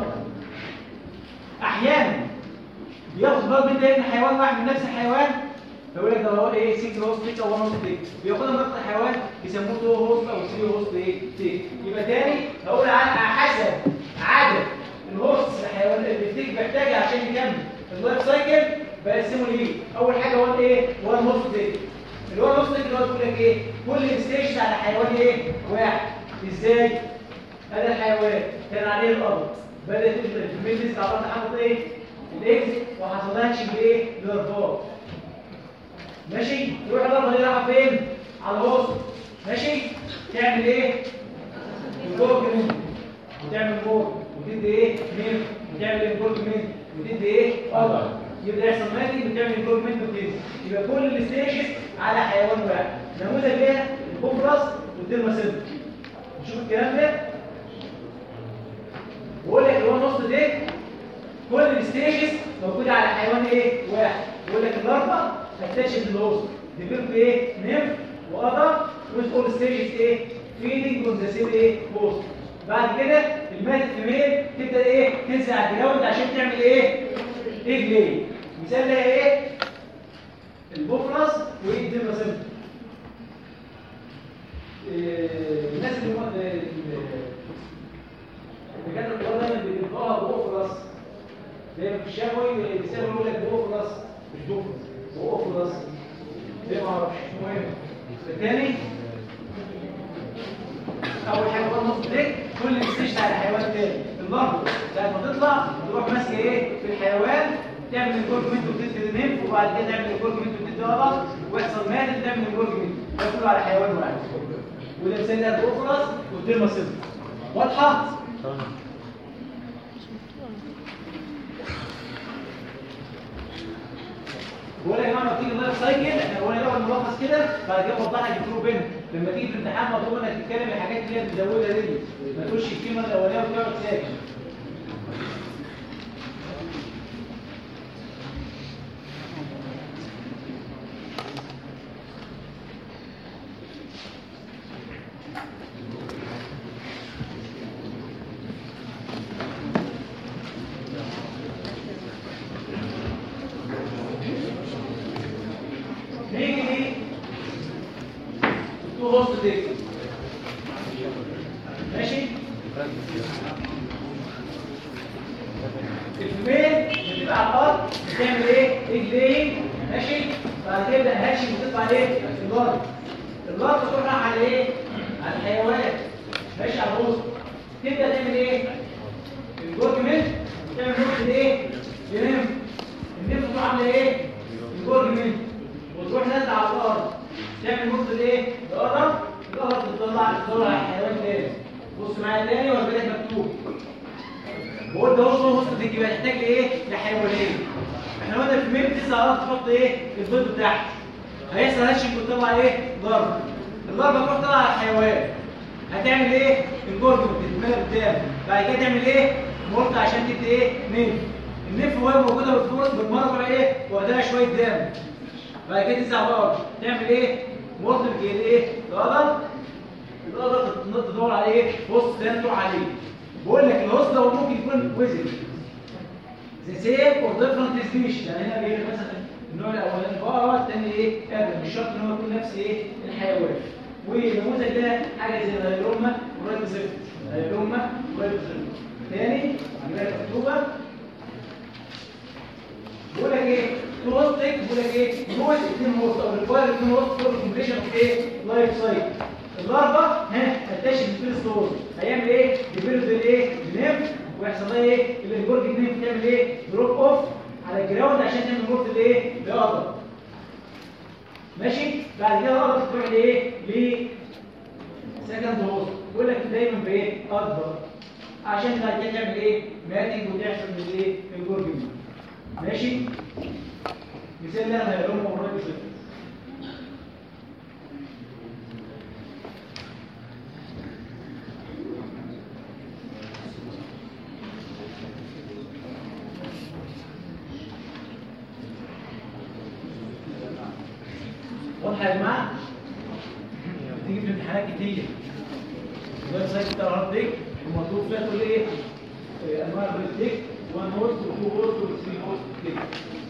احيانا بياخد بلاد ميل ده من حيوان واحد من نفس الحيوان فيقول لك ده هو ايه سنجل هوست تيك او وان هوست تيك بياخدها من اكتر حيوان بيسموه تو هوست او ثري هوست ايه تيك يبقى تاني هقول على حسب عدد الهوست الحيوان اللي التيك محتاجها عشان يكمل اللايف سايكل بقسمه ليه اول حاجه هو الايه هو الهوست تيك اللي هو الهوست تيك اللي هو بيقول لك ايه كل ستيشن على حيوان ايه واحد ازاي هذا الحيوان كان عليه الارض بدات الفيزيس عباره عن حاطط ايه الاكس وحصل لها تشيل ايه للارفاق ماشي تروح الضربه دي رايحه فين على الوسط ماشي تعمل ايه الجوج منه وتعمل جوج وتدي ايه مين وتعمل الجوج منه وتدي ايه ارض يبدا يحصل ماتي وتعمل الجوج منه وتدي يبقى كل الستيشز على حيوان واحد نموذج ايه البوفراس والديرماسيل نشوف الكلام ده بقول لك هو النص ده كل الستيشز موجوده على حيوان ايه واحد بقول لك الضربه هتكتشف الهوست ديفلوب ايه نيم وقطع with all stages ايه feeding on the same ايه host بعد كده الماتت فيميل تبدا ايه تنزل على الجراوند عشان تعمل ايه ايج ليه مثال لها ايه البوفرس وايه الديماسيل الناس اللي هم اللي كانوا الكلام دايما بيطلقوها بوفرس دايما في الشفوي بيسموا يقول لك بوفرس مش بوفرس هو خلاص ليه ما اعرفش المهم الثاني اول حاجه بقى نص بريك كل ستيشن على حيوان تاني اللمبه ساعه ما تطلع تروح ماسكه ايه في الحيوان تعمل الجورجمنت وتدي النيم وبعد كده تعمل الجورجمنت وتدي غلط ويحصل ماتت تعمل الجورجمنت ده كله على حيوان واحد وده مثال ده الاوفرس والديرماسيل واضحه بقول يا جماعه لما تيجي اللايف سايكل احنا قلنا الاول ملخص كده بعد كده وضح لك الفلو بين لما تيجي في الامتحان مطلوب انك تتكلم الحاجات اللي هي بتزودها دي ما تقولش الكلمه الاولانيه وتقعد ساكت نيجي دي تو هوست دي ماشي الفيميل بتبقى على الارض بتعمل ايه؟ ايه بعد كده هاتش بتطلع ايه الجار الجار بتروح رايحة على ايه على الحيوانات ماشي على الوسط تبدا تعمل ايه الجورجمنت تعمل نقطه ايه ينام النفس تروح عامله ايه الجورجمنت وتروح نازله على الارض تعمل نقطه ايه الارض الارض تطلع تطلع الحيوان تاني بص معايا تاني ولا بالك مكتوب بقول ده هو وسط دي يبقى تحتاج لايه لحيوانين احنا قلنا في ميل تسع ارض تحط ايه البيض بتاعها هيحصل هاتشنج وتطلع ايه ضرب الضربه تروح تطلع على الحيوان هتعمل ايه الجرد بتتملى قدام بعد كده تعمل ايه مولت عشان تدي ايه نف النف وهي موجوده بالفرص بالمره ايه واخدها شويه دم بعد كده تنزع بقى تعمل ايه مولت بتجي ايه القدر القدر تدور عليه ايه بص ده تروح عليه بقول لك الهوست ده ممكن يكون وزن زي سيم اور ديفرنت سبيش يعني هنا بيقول مثلا النوع الاولاني بقره الثاني ايه ادم مش شرط ان هو يكون نفس ايه الحيوان والنموذج ده حاجه زي الهيلوما ورايت زفت الهيلوما ورايت زفت تاني عندنا مكتوبه بقول لك ايه توستك بقول لك ايه جوه الاثنين هوست او ريكواير الاثنين هوست فور كومبليشن اوف ايه لايف سايكل اللارفا ها هتكتشف الفيرست هوست هيعمل ايه ديفيلوب الايه النيف ويحصل لها ايه الجورج النيف تعمل ايه دروب اوف على الجراوند عشان تعمل نقطه الايه لقدر ماشي بعد كده الارض تروح لايه ل سكند هوست بقول لك دايما بايه اكبر عشان بعد كده تعمل ايه ماتنج وتحصل من الايه الجورج ماشي مثال اللي انا هقوله مرة كده واضحه يا جماعه بتيجي في الامتحانات كتير الويب سايت بتاع الهارد ديك ومطلوب فيها تقول ايه آه، انواع الهارد ديك 1 هوست و2 هوست و3 هوست كده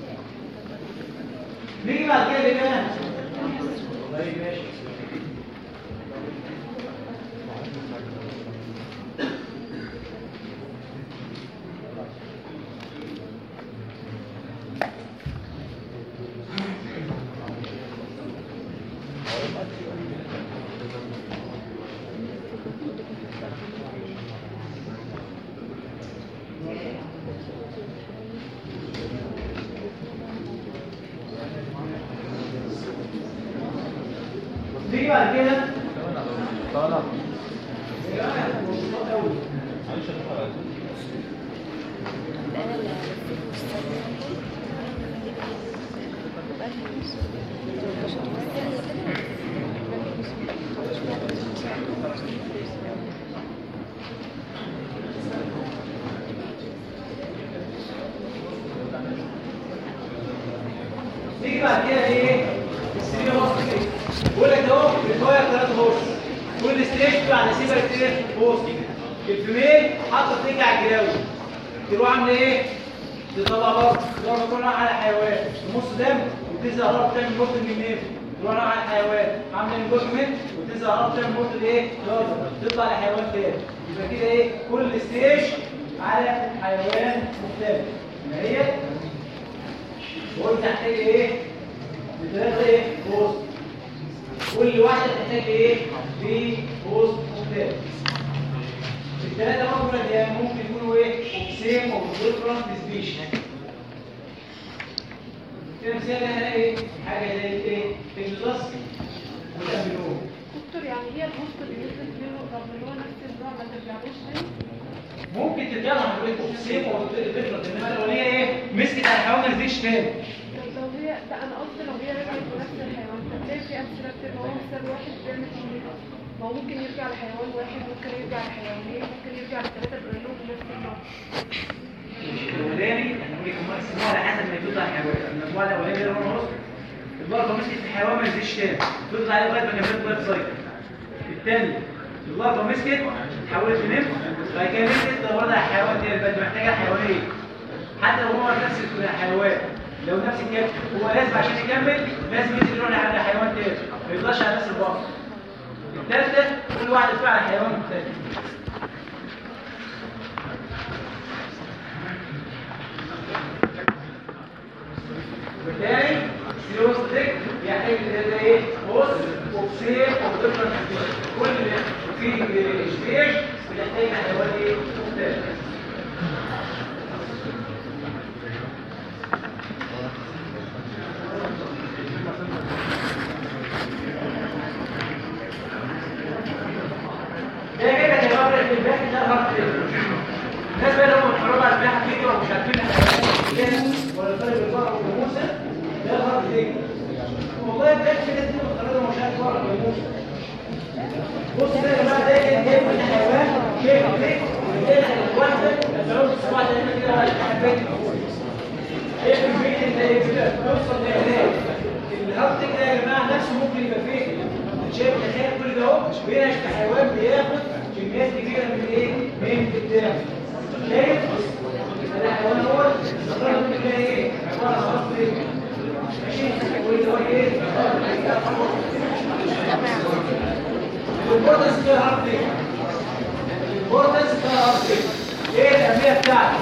نيجي بعد كده ليه بقى طيب ماشي نيجي بعد كده طالع يا جماعه مبسوط قوي نيجي بعد كده ايه السرير هوست كده بقول لك اهو بتغير ثلاث هوست كل ستيج بتبقى على سيبر ايه هوست الفيميل حاطه تيجي على الجراوي تروح عامله ايه تطلع برضه تروح كلها على حيوان نص دم وتظهر رب تعمل بورت من النيف تروح على الحيوان عامله انجوجمنت وتظهر رب تعمل بورت ايه لازر تطلع لحيوان تاني يبقى كده ايه كل ستيج على حيوان مختلف ما هي وقلت تحتاج ايه لثلاثه ايه بوست كل واحده تحتاج ايه بوست مختلف الثلاثه ممكن يعني ممكن يكونوا ايه سيم او ديفرنت سبيشيز مثال هنا ايه حاجه زي ايه الجلاس والامينون دكتور يعني هي البوست اللي نزلت منه رغم ان هو نفس النوع ما ترجعلوش تاني ممكن ترجع لها حضرتك سيم او ديفرنت انما الاولانيه ايه مسكت على الحيوان ما نزلش تاني طب لو هي ده انا قصدي لو هي رجعت لنفس الحيوان طب ليه في امثله كتير ما هو مثال واحد بيعمل كده ما هو ممكن يرجع لحيوان واحد ممكن يرجع لحيوانين ممكن يرجع لثلاثه بيقول لهم نفس النوع الاولاني احنا بنقول لك المقسمه على حسب ما يطلع الحيوان المجموعه الاولانيه اللي هو نص البركه مسكت في الحيوان ما نزلش تاني تطلع عليه لغايه ما كملت لايف سايكل الثاني البركه مسكت اتحولت لنمف بعد كده مسكت دورت على حيوان تاني بقت محتاجه حيوانين حتى لو هو نفس الحيوان لو نفس الكلب هو لازم عشان يكمل لازم ينزل يروح على حيوان تاني ما يفضلش على نفس البركه الثالثه كل واحد يدفع على حيوان مختلف بالتالي سيروس ديك يعني ده ايه بص وبسيف وبتفضل كل في ستيج بنحتاج حيوان ايه مختلف ده كده يا جماعه في الباقي ده هارد الناس بقى لما بيتفرجوا على الباحث فيديو ومش عارفين الحيوان ولا الفرق بين البقره والجاموسه ده الهارد ديك والله الباقي في ناس بتبقى متخرجه ومش عارف بقره والجاموسه بص ده يا جماعه ده كده جايب من حيوان شايف ديك وده الواحده الفلوس السبعه ده كده على الباقي شايف البيت اللي كده توصل لهناك الهارد ديك ده يا جماعه نفسه ممكن يبقى فيه شايف تخيل كل ده اهو بينعش حيوان بياخد كميات كبيره من ايه؟ من الدم شايف؟ ده حيوان هو الصغير من كده ايه؟ عباره عن خط ايه؟ ماشي؟ واللي هو ايه؟ البورتس كده عرض ايه؟ البورتس كده عرض ايه؟ ايه الاهميه بتاعته؟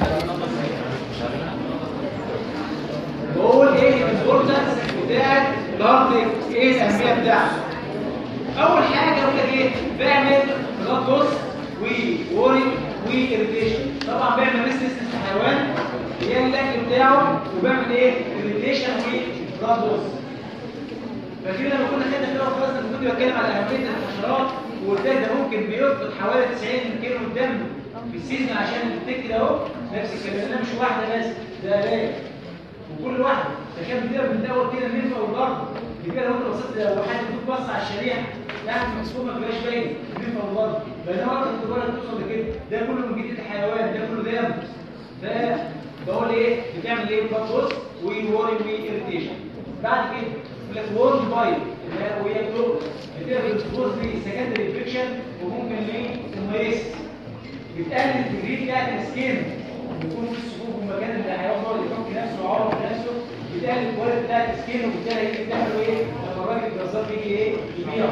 بقول ايه البورتس بتاعت الارض ايه الاهميه بتاعته؟ اول حاجه اقول لك ايه بعمل بلاد بوس ووري واريتيشن طبعا بعمل ريسلس الحيوان هي الاكل بتاعه وبعمل ايه اريتيشن وبلاد بوس فكده لما كنا خدنا كده خلاص انا كنت بتكلم على اهميه الحشرات وقلت لك ده ممكن بيفقد حوالي 90 كيلو دم في السيزون عشان التك ده اهو نفس الكلام ده مش واحده بس ده الاف وكل واحده ده كان بيدير بندور كده المنفى والضرب كده لو انت بصيت لو حد يدوك بص على الشريحه تحت مسكوك ما تبقاش باين المنفى والضرب بينما انت التجاره توصل لكده ده كله من جديد الحيوان ده كله دم ده بقول ايه بتعمل ايه بتبص ويوري ويريتيشن بعد كده يقول لك وورد بايت اللي هي وهي كلوز بتقدر تبص لي سكندري انفكشن وممكن ليه سمويس بتقلل الديجري بتاعت السكين بيكون في الصفوف والمكان اللي الحيوان هو اللي يفك نفسه ويعرف نفسه بتقلل الكواليتي بتاعت السكين وبالتالي هيجي بتعمل ايه لما الراجل الجزار بيجي ايه يبيع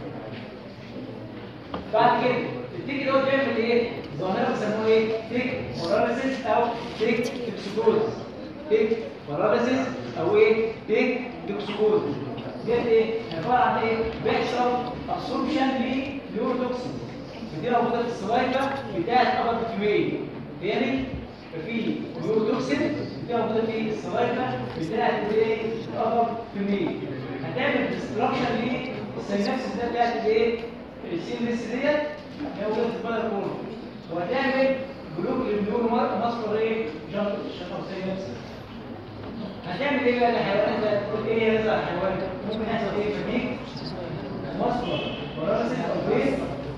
بعد كده التيك دوت بيعمل ايه ظاهره بيسموها ايه تيك باراليسيس او تيك توكسيكوز تيك باراليسيس او ايه تيك توكسيكوز ديت ايه عباره عن ايه بيحصل ابسوربشن لنيوروتوكسين دي موجوده في السلايكه بتاعت ابر كيميائي تاني ففي نيوروتوكسين دي موجوده في السلايكه بتاعت الايه ابر كيميائي هتعمل ديستراكشن للسينابس ده بتاعت الايه السينس ديت هي موجوده في البلد كله وهتعمل بلوك للنيورو ماسكر ايه جنب الشفه السينابس هتعمل ايه بقى الحيوانات ده تقول ايه هذا الحيوان ممكن يحصل ايه فميك مصدر وراسل او بيت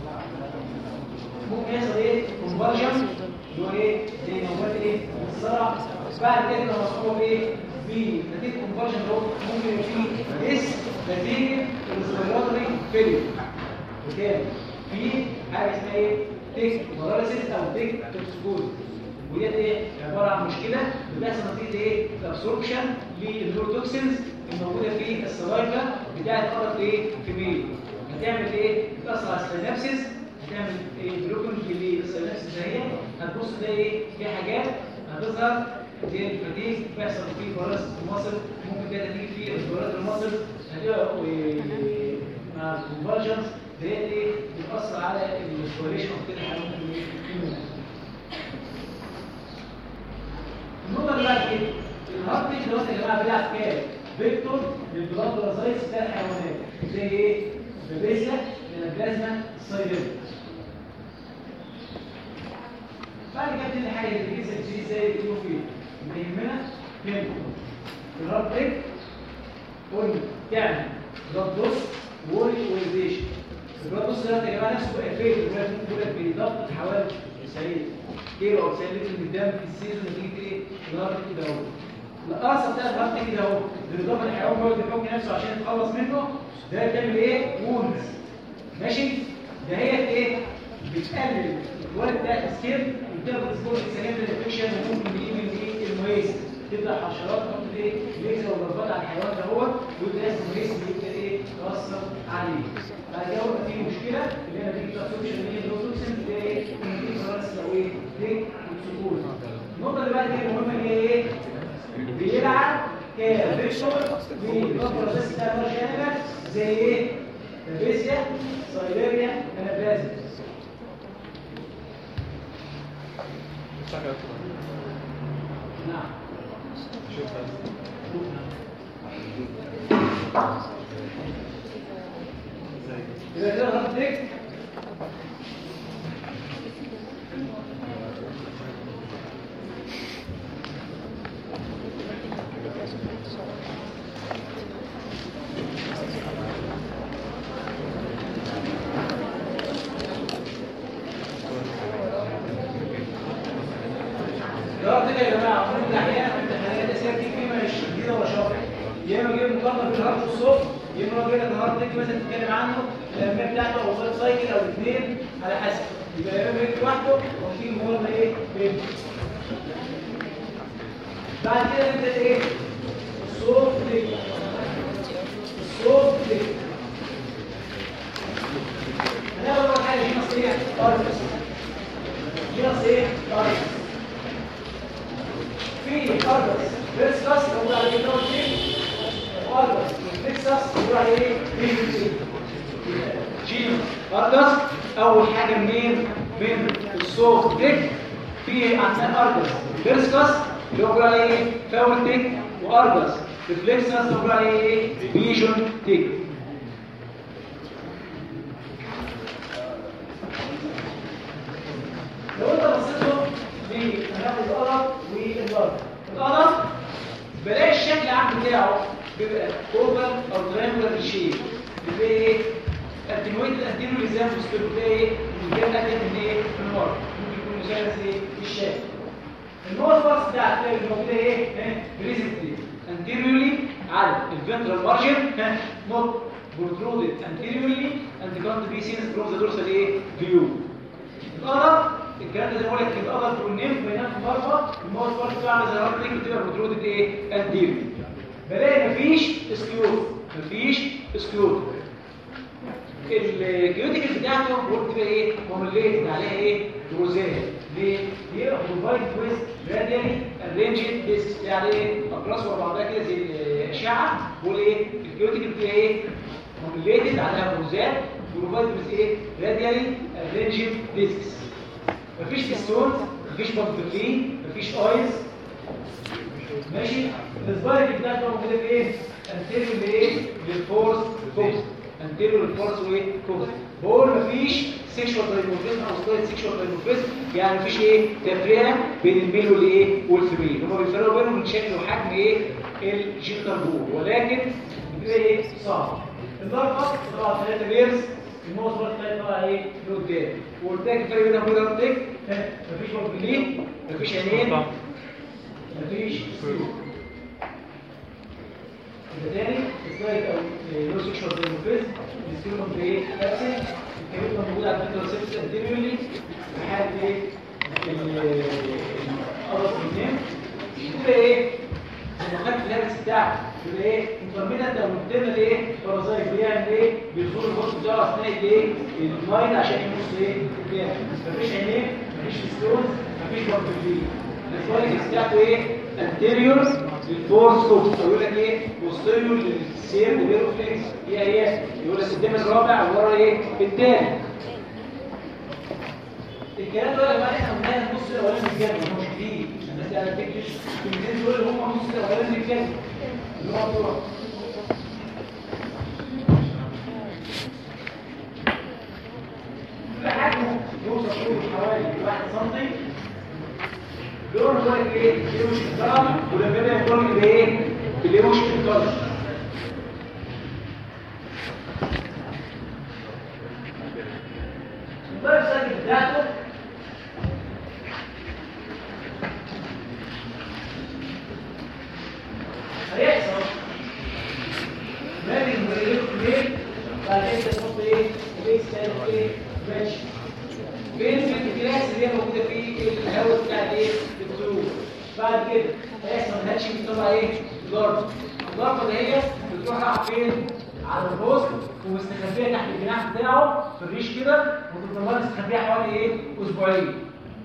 ممكن يحصل ايه كونفرجن اللي هو ايه زي نوبات ايه الصرع بعد كده لو مصحوب ايه في نتيجه كونفرجن ده ممكن يبقى فيه اس نتيجه الريسبيراتوري فيلير وكام في حاجه اسمها ايه تيك باراليسيس او تيك توكسيكوز وديت ايه عباره عن مشكله بتحصل نتيجه ايه الابسوربشن للنيوروتوكسينز الموجوده في السلايفا بتاعه الارض ايه في ميل هتعمل ايه بتاثر على السينابسيس هتعمل ايه بلوكنج للسينابسيس دهيت هتبص ده ايه في حاجات هتظهر زي الفتيج بيحصل فيه فيروس في المصل ممكن كده تيجي في اسبورات المصل هتبقى مع الكونفرجنس ديت ايه بتاثر على الاسبوريشن وكده حاجه النقطة اللي بعد كده الهارت ريت دلوقتي يا جماعة بيلعب كام؟ فيكتور للبلاد بلازايتس بتاع الحيوانات زي ايه؟ بابيسا البلازما السايلنت بعد كده بتدي حاجة اللي بيجي زي ازاي يكتبوا فيه اللي يهمنا كام؟ الهارت ريت قلنا تعمل بلاد دوس ووري ويزيشن البلاد دوس ده يا جماعة نفسه بقى فين؟ بيقول لك بيضغط حوالي 90 كيلو او 90 لتر من الدم في السيزون نتيجه ايه؟ الهارت كده اهو القرصه بتاعت الهارت كده اهو بالاضافه للحيوان بيقعد يحك نفسه عشان يتخلص منه ده بتعمل ايه؟ وونز ماشي؟ ده هي ايه؟ بتقلل الكواليتي بتاعت السكين وبتاخد سكور السكندري انفكشن وممكن يجي من ايه؟ المويس تبدا حشرات تحط ايه؟ ليزر وضربات على الحيوان ده هو ويبدا المويس بيبدا ايه؟ تاثر عليه بعد كده يبقى في مشكله اللي هي نتيجه ابسوربشن من الروتوكسين اللي هي ايه؟ نتيجه فيروس او ايه؟ ليه؟ والسكوز النقطه اللي بعد كده المهمه اللي هي ايه؟ بيلعب كفيكتور والبفر اساس بتاع المرجانة زي ايه؟ تابيسيا سايبيريا انابلازم نعم يبقى كده غلطتك جربت كده يا جماعه كل الاحيان امتحانات اسئله بتيجي فيه مش جديده ولا شرح يا اما جايب مقارنه بين الهارد والسوفت يا اما جايب لك الهارد تيجي مثلا تتكلم عنه الاهميه بتاعته او لايف سايكل او اثنين على حسب يبقى يا اما يجي لوحده او تيجي مقارنه ايه بينهم بعد كده نبدا ايه السوفت تيجي السوفت تيجي هناخد اول حاجه دي نص ايه ارتس دي نص ايه ارتس في اربس فيرسكاس بقول عليه كده وشيء اربس فيرسكاس بقول عليه ايه فيرسكاس جيم اربس اول حاجه منين من الصوت تك في عندنا اربس فيرسكاس اللي هو بقول عليه ايه فاول تك واربس ريفلكسس بقول عليه ايه فيجن تك لو انت بصيت له هناخد القلم والضرب القلم بلاقي الشكل العام بتاعه بيبقى اوفر او تريانجولار شيب بيبقى ايه التنويت الانتيريور اللي زي ما بتلاقي ايه الجنب ده من ايه من ورا ممكن يكون مثلث ايه الشكل النوع الفرس بتاع التاني الموجوده ايه بريزنتلي انتيريورلي على الفنترال مارجن نوت بروترودد انتيريورلي and can't be seen from the dorsal ايه view القلم الكلام ده زي ما بقول لك القدر والنيم بينام في مرفأ الماوس بارت بتاع على زرار ليك بتبقى بترودد ايه انتيري بلاقي مفيش سكيوت مفيش سكيوت الكيوتيكل بتاعته هو بتبقى ايه ممليت عليها ايه روزيه ليه هي بروفايد ويز راديالي ارينجد ديسك يعني ايه اقراص ورا بعضها كده زي الاشعه بقول ايه الكيوتيكل بتبقى ايه ممليتد عليها روزات بروفايد ويز ايه راديالي ارينجد ديسكس مفيش ستون مفيش بطفلين مفيش ايز ماشي السبايك بتاعته موجوده في ايه انتيريور لايه للفورس كوكس انتيريور للفورس وايه كوكس بقول مفيش سيكشوال دايمورفيزم او سلايد سيكشوال دايمورفيزم يعني مفيش ايه تفرقه بين الميل والايه والفيميل هما بيفرقوا بينهم من شكل وحجم ايه الجينيتال بول ولكن بيبقى ايه صعب الضربه طبعا ثلاثه بيرز الموز بقى تلاقي طالع ايه لقدام وقلت لك الفرق بينهم وبين الارتك مفيش بطلين مفيش عينين مفيش سلوك يبقى تاني سلايد او لو سيكشوال ديموفيز السيروم ايه ابسنت الكلمه موجوده على الفكره سيبس انتيريورلي في حاله ايه القرص الاثنين يبقى ايه لما خدت اللبس بتاعك يبقى ايه انترميدنت او انترنال ايه بارازايت بيعمل ايه بيدخل البوست بتاعه اثناء الايه النايل عشان يبص ايه قدام مفيش عينين مفيش ستونز مفيش بارتفلين الكواليتي بتاعته ايه انتيريور للفورس كوكس يقول لك ايه بوستيريور للسير والبيروفليكس هي هي يقول لك قدام الرابع ورا ايه الثاني الكلام ده يا جماعه احنا قلنا النص الاولاني من الجبل مش جديد الناس اللي هتكتش الكلمتين دول اللي هم النص الاولاني من الجبل اللي هو دول حجمه يوصل طول حوالي 1 سم لونه هو ايه؟ ليوش الكرم ولما يبقى يكون بايه؟ بليوش الكرم الضرب الساكن بتاعته هيحصل ما بين مريض ليه بعد كده تحط ايه؟ ليه ستايل ايه؟ ماشي بين الكلاس اللي هي موجوده في الهواء بتاع الايه؟ الطيور بعد كده هيحصل هاتشنج بتطلع ايه؟ ضرب الضربه اللي هي بتروح رايحه فين؟ على البوست ومستخبيه تحت الجناح بتاعه في الريش كده وتفضل مستخبيه حوالي ايه؟ اسبوعين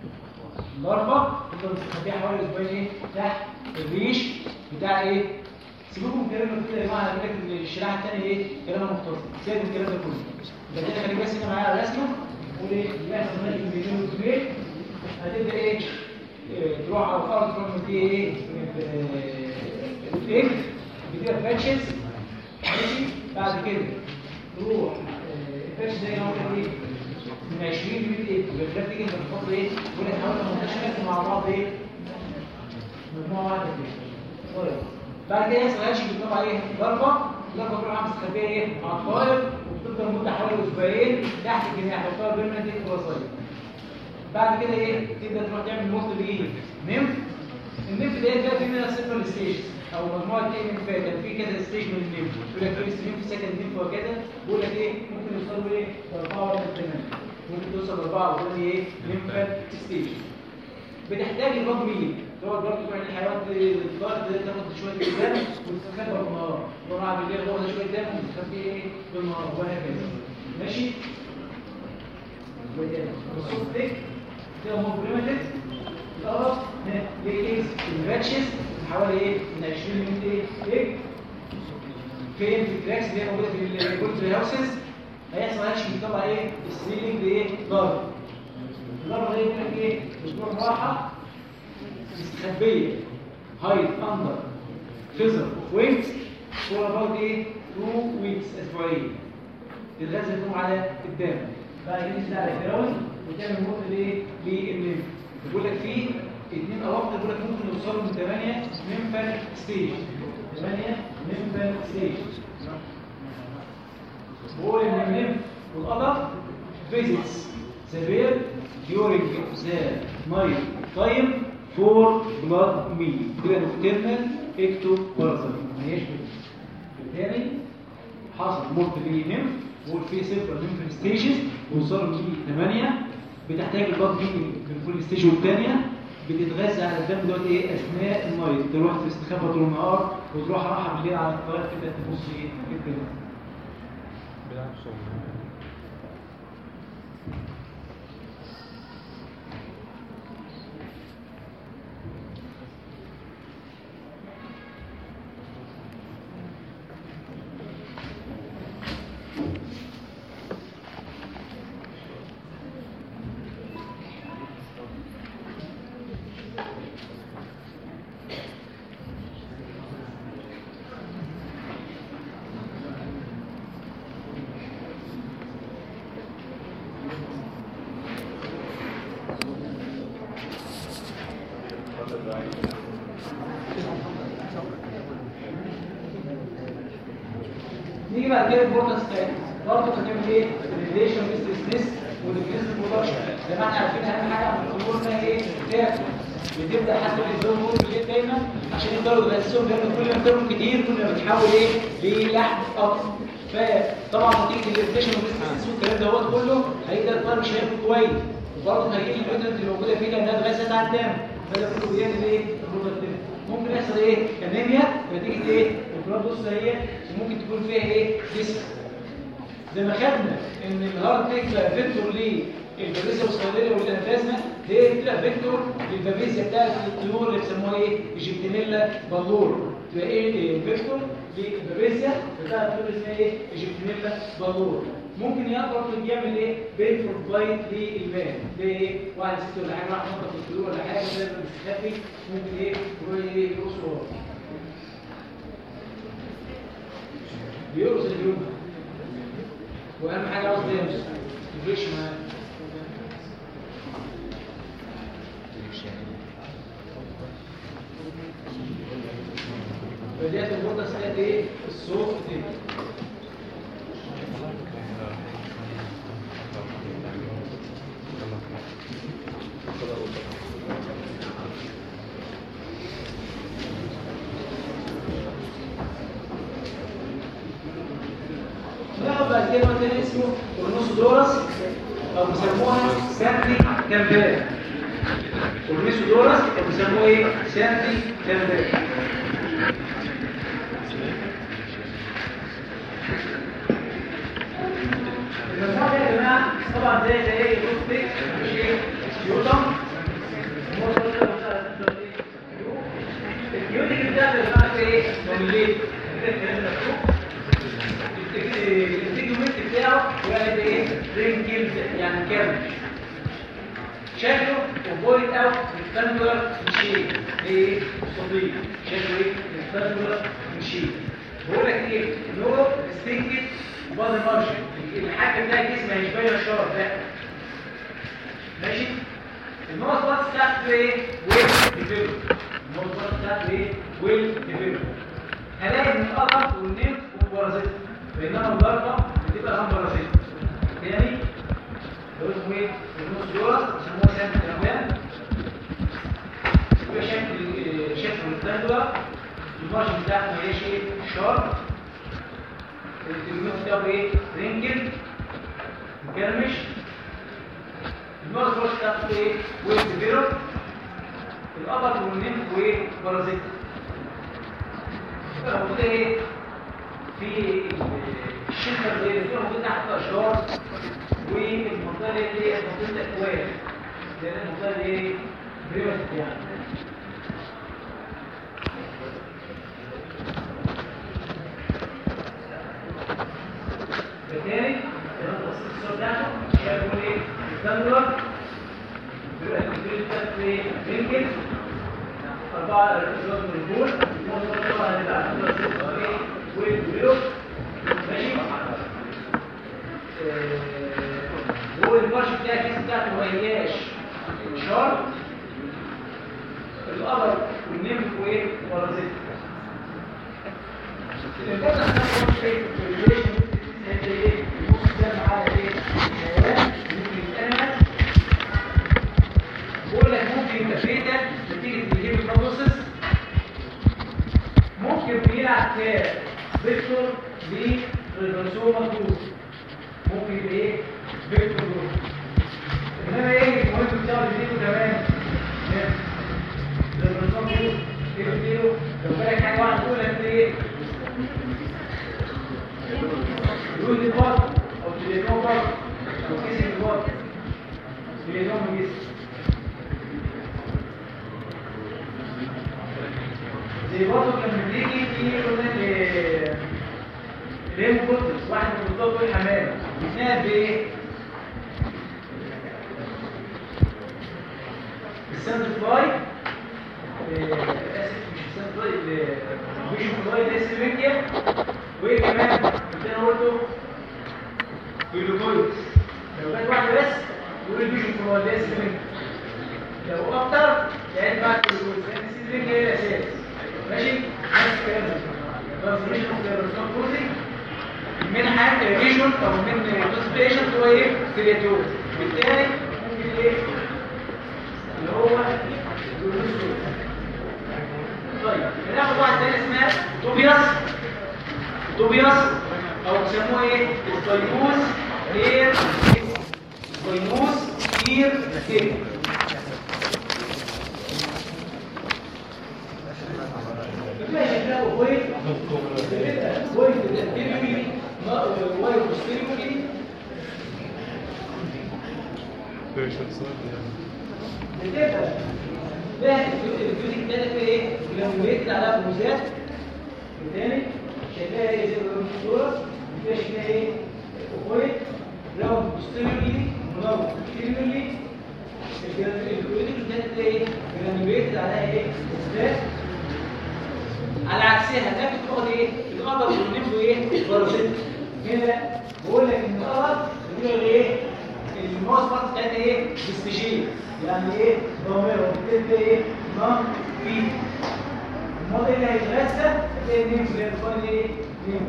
ضربه تفضل مستخبيه حوالي اسبوعين ايه؟ تحت الريش بتاع ايه؟ سيبوكم من الكلام اللي كده يا جماعه انا لك ان الشريحه الثانيه ايه كلامها مختصر سيبوا الكلام ده كله يبقى كده خليك بس هنا معايا على الرسمه قول ايه يحصل هناك مليون وكمية هتبدا ايه إيه، تروح على الارض تروح من دي ايه من ايه بتبقى باتشز ماشي بعد كده تروح آه، الباتش ده هنا هو ايه من 20 ل 100 ايه بالخلاف تيجي انت بتحط ايه تقول لك حوالي 18 مع بعض ايه مجموعه واحده كده طيب بعد كده يحصل هاتش بتطلع ايه ضربه ضربه تروح عامل مستخبيه ايه على الطائر وبتفضل مده حوالي اسبوعين تحت الجناح والطائر بيرمنت دي وصايا بعد كده ايه تبدا تروح تعمل موت بايه نمف النمف ده ده في منها سيرفر ستيج او مجموعه ايه نمفات يعني في كذا ستيج من النمف يقول لك فيرست نمف سكند نمف وكذا بيقول لك ايه ممكن يوصلوا ايه لاربعه ولا ثمانيه ممكن توصل لاربعه ولا ايه نمفات ستيج بتحتاج الباب مين تقعد برضه تروح للحيوانات الضغط تاخد شويه دم وتستخبى بالنهار تروح بالليل تاخد شويه دم وتستخبي ايه بالنهار وهكذا ماشي الصوت ديك ده مور بريمتيف الأرض ليه الباتشز حوالي ايه من 20 متر ايه فين في الكراكس اللي هي موجوده في البولتري هاوسز هيحصل هاتش بيطلع ايه السيلينج ايه ضرب الضربه دي بيقول لك ايه بتروح راحه مستخبيه هايد اندر فيزر اوف وينجز فور اباوت ايه 2 ويكس اسبوعين تتغذى فيهم على الدم بعد كده تنزل على الجراوند وتعمل موت لايه للنيم بيقول لك في اثنين اواخر بيقول لك ممكن يوصلوا من 8 نيمفال ستيج 8 نيمفال ستيج بقول ان النيمف والقدر فيزيتس سيفير during the night time for blood meal كده nocturnal ectoplasm ما هيش بالتالي حصل موت للنيمف بقول في صفر نيمف ستيجز وصلوا ل 8 بتحتاج البلاد ميل في كل ستيج والثانيه بتتغذى على الدم دوت ايه اثناء النايت تروح تستخبى طول النهار وتروح راحه بالليل على الطريق تبدا تبص ايه كده بلعب صوم نيجي بعد كده البورتس تاني برضه هنعمل ايه الريليشن بيس ستريس والجريس برودكشن زي ما احنا عارفين اهم حاجه في الامور انها ايه تاكل بتبدا حسب الزون مود بالليل دايما عشان يقدروا يغذوهم لان كل ما بتاكل كتير كل ما بتحول ايه للحم اكتر فطبعا نتيجه الريليشن والبيس ستريس والكلام دوت كله هيقدر الطير مش هياكل كويس وبرضه هيجيب الفيتامينز اللي موجوده فيه لانها اتغذت على الدم فده كله بيعمل ايه برودكتيف ممكن يحصل ايه انيميا نتيجه ايه البلاد بص هي وممكن تكون فيها ايه جسم زي ما خدنا ان الهارت تكلا فيكتور للبابيزيا والصيدليه والانفازما دي بتبقى فيكتور للبابيزيا بتاعت الطيور اللي بيسموها ايه ايجيبتينيلا بالور تبقى ايه فيكتور للبابيزيا بتاعت الطيور اللي اسمها ايه ايجيبتينيلا بالور ممكن يقدر يعمل ايه بينفور بايت للمان ده ايه واحد ست ولا حاجه راح ينطط في الطيور ولا حاجه كده مستخبي ممكن ايه يروح ايه يرقص وراه بيرقص اليوم واهم حاجه عاوز يمشي ما يفرقش معاه بدايه الغده اسمها ايه الصوت دي ناخد بعد كده مثلا اسمه اورنوس دورس او بيسموها ساندي كامبير اورنوس دورس او بيسموه ايه ساندي كامبير المجموعه دي يا جماعه طبعا زي زي ايه روستيك مش ايه سيوتم الكيوتيك بتاعت يا جماعه ايه؟ ممليه مكرمش شكله اوفويد او ريكتانجولار شيب ايه مستطيل شكله ايه ريكتانجولار شيب بقول لك ايه نو ديستنكت بادي مارجن الحاجه بتاع الجسم مش باينه الشرط ده ماشي النقط بس بتاعته ايه ويل ديفلوب النقط بس بتاعته ايه ويل ديفلوب هلاقي ان القطر والنيم والبرازيت بينما الضربه بتبقى غير برازيت تاني لو اسمه ايه النص دولار يسموه سهم الاكوان يبقى شكل شكل الريكتانجولار المارجن بتاعته ما هيش ايه شارب التلميذ بتاعه ايه رينجل مكرمش النقط بس بتاعته ايه ويل ديفلوب القطر والنيم وايه برازيت موجودة ايه في الشفة اللي هي موجودة تحت الأشجار والمنطقة اللي هي منطقة الأكوان لأن المنطقة اللي هي بريمة يعني بالتالي لما تبص الصورة بتاعته هيقول ايه التنجر بيبقى الكبير بتاعته ايه رينكل أربعة رجلات من البول ومصر طبعا هنبقى عندنا ستة ايه والبيوت ماشي هو المارش بتاع الكيس بتاعته ما هياش شارب القبر والنمل وايه ورزيت الجبنة بتاعته ايه الريليشن انت ايه النص ده معاه ايه الحيوان ممكن يتأمل بقول لك ممكن يبقى فيتا نتيجة الجيم البروسيس ممكن بيلعب كفيكتور للرسومة جروب ممكن يبقى ايه فيكتور جروب انما ايه المهم بتاعه يديله كمان للرسومة جروب كيلو كيلو لو بالك حاجة واحدة تقول لك ايه يقول لي بط او تليفون بط او كيس البط تليفون جسم زي برضه كان بيجي في قلنا اللي هي مقدس واحد من الضبط والحمام بيتنقل بايه؟ الساند فلاي اسف مش الساند فلاي الفيشن فلاي ده السيمنجيا وايه كمان اللي انا قلته جلوكويد لو كانت واحده بس يقول الفيشن فلاي ده السيمنجيا لو اكتر يعني بعد الجلوكويد لان السيمنجيا هي الاساس ماشي نفس الكلام ده ترانسفورميشن اوف الريسبونسبيلتي من حاجه ريجن او من كونسبيشن هو ايه كرياتور بالتالي ممكن ايه اللي هو الجلوكوز. طيب بناخد واحد تاني اسمها توبياس توبياس او بيسموه ايه الفيروس اير فيروس اير كيك ماشي ده ويت ويت الانتيريوري ويت posteriorly بتبقى ده الجزء الثاني في ايه؟ لو وقفت على بوزات الثاني شكلها ايه زي ما قلنا في الصوره بتبقى شكلها ايه؟ ويت راوند posteriorly راوند posteriorly الجزء الثاني في ايه؟ لو وقفت عليها ايه؟ بوزات على عكسها ده بتاخد ايه القدر والنمو ايه بارازيت هنا بقول لك ان القدر بيقول ايه الماوس بارت بتاعتها ايه بستيجيه يعني ايه ضميره وبتبقى ايه نون في الماضي اللي هيتغذى هتلاقي النمو اللي هيتفضل ايه نمو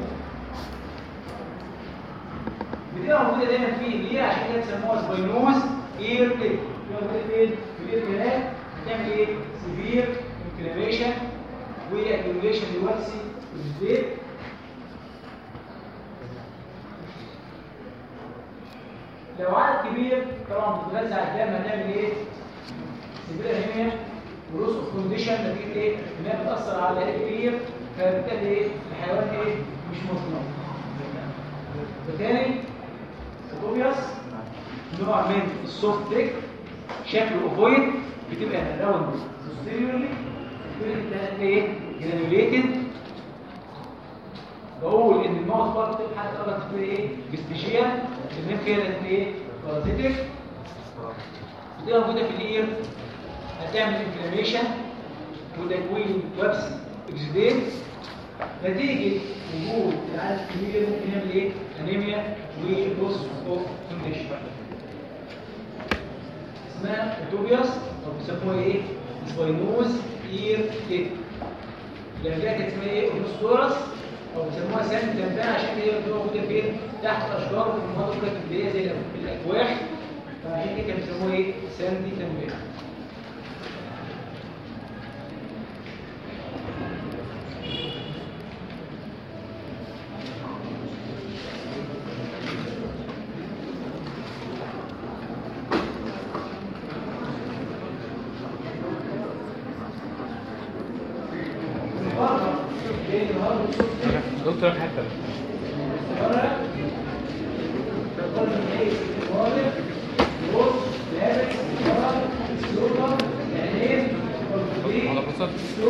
بتبقى موجوده دايما في ليه عشان كده بيسموها سباينوز اير بيت بتبقى موجوده فين في الاير كلام بتعمل ايه سيفير انفلاميشن واكيوميليشن للوكسي والزيت لو عدد كبير طبعا بتتغذى على الدم هتعمل ايه؟ سيفير انيميا ولوس اوف كونديشن نتيجه ايه؟ انها بتاثر على ايه كبير فبالتالي ايه؟ الحيوان ايه؟ مش مطمئن بالتالي الكوبياس نوع من السوفت تريك شكله اوفويد بتبقى راوند posteriorly ايه جرانيوليتد بقول ان الماوس بارت حتى قدرت تقول ايه بستيجيا النيم كده ايه بارازيتيك ودي موجوده في الاير هتعمل انفلاميشن وتكوين وبس اكزيديم نتيجه وجود العدد الكبير ممكن يعمل ايه؟ انيميا ولوس اوف كونديشن اسمها اوتوبياس او بيسموها ايه؟ سباينوز اير تيت اللي قبلها كانت اسمها ايه؟ اورنوسكورس او بيسموها ساند تمبان عشان هي بتبقى موجوده فين؟ تحت اشجار وفي المناطق اللي هي زي الاكواخ فعشان كده كانوا بيسموها ايه؟ ساندي تمبان النهارده جاي النهارده الصبح دكتور حتى على بصر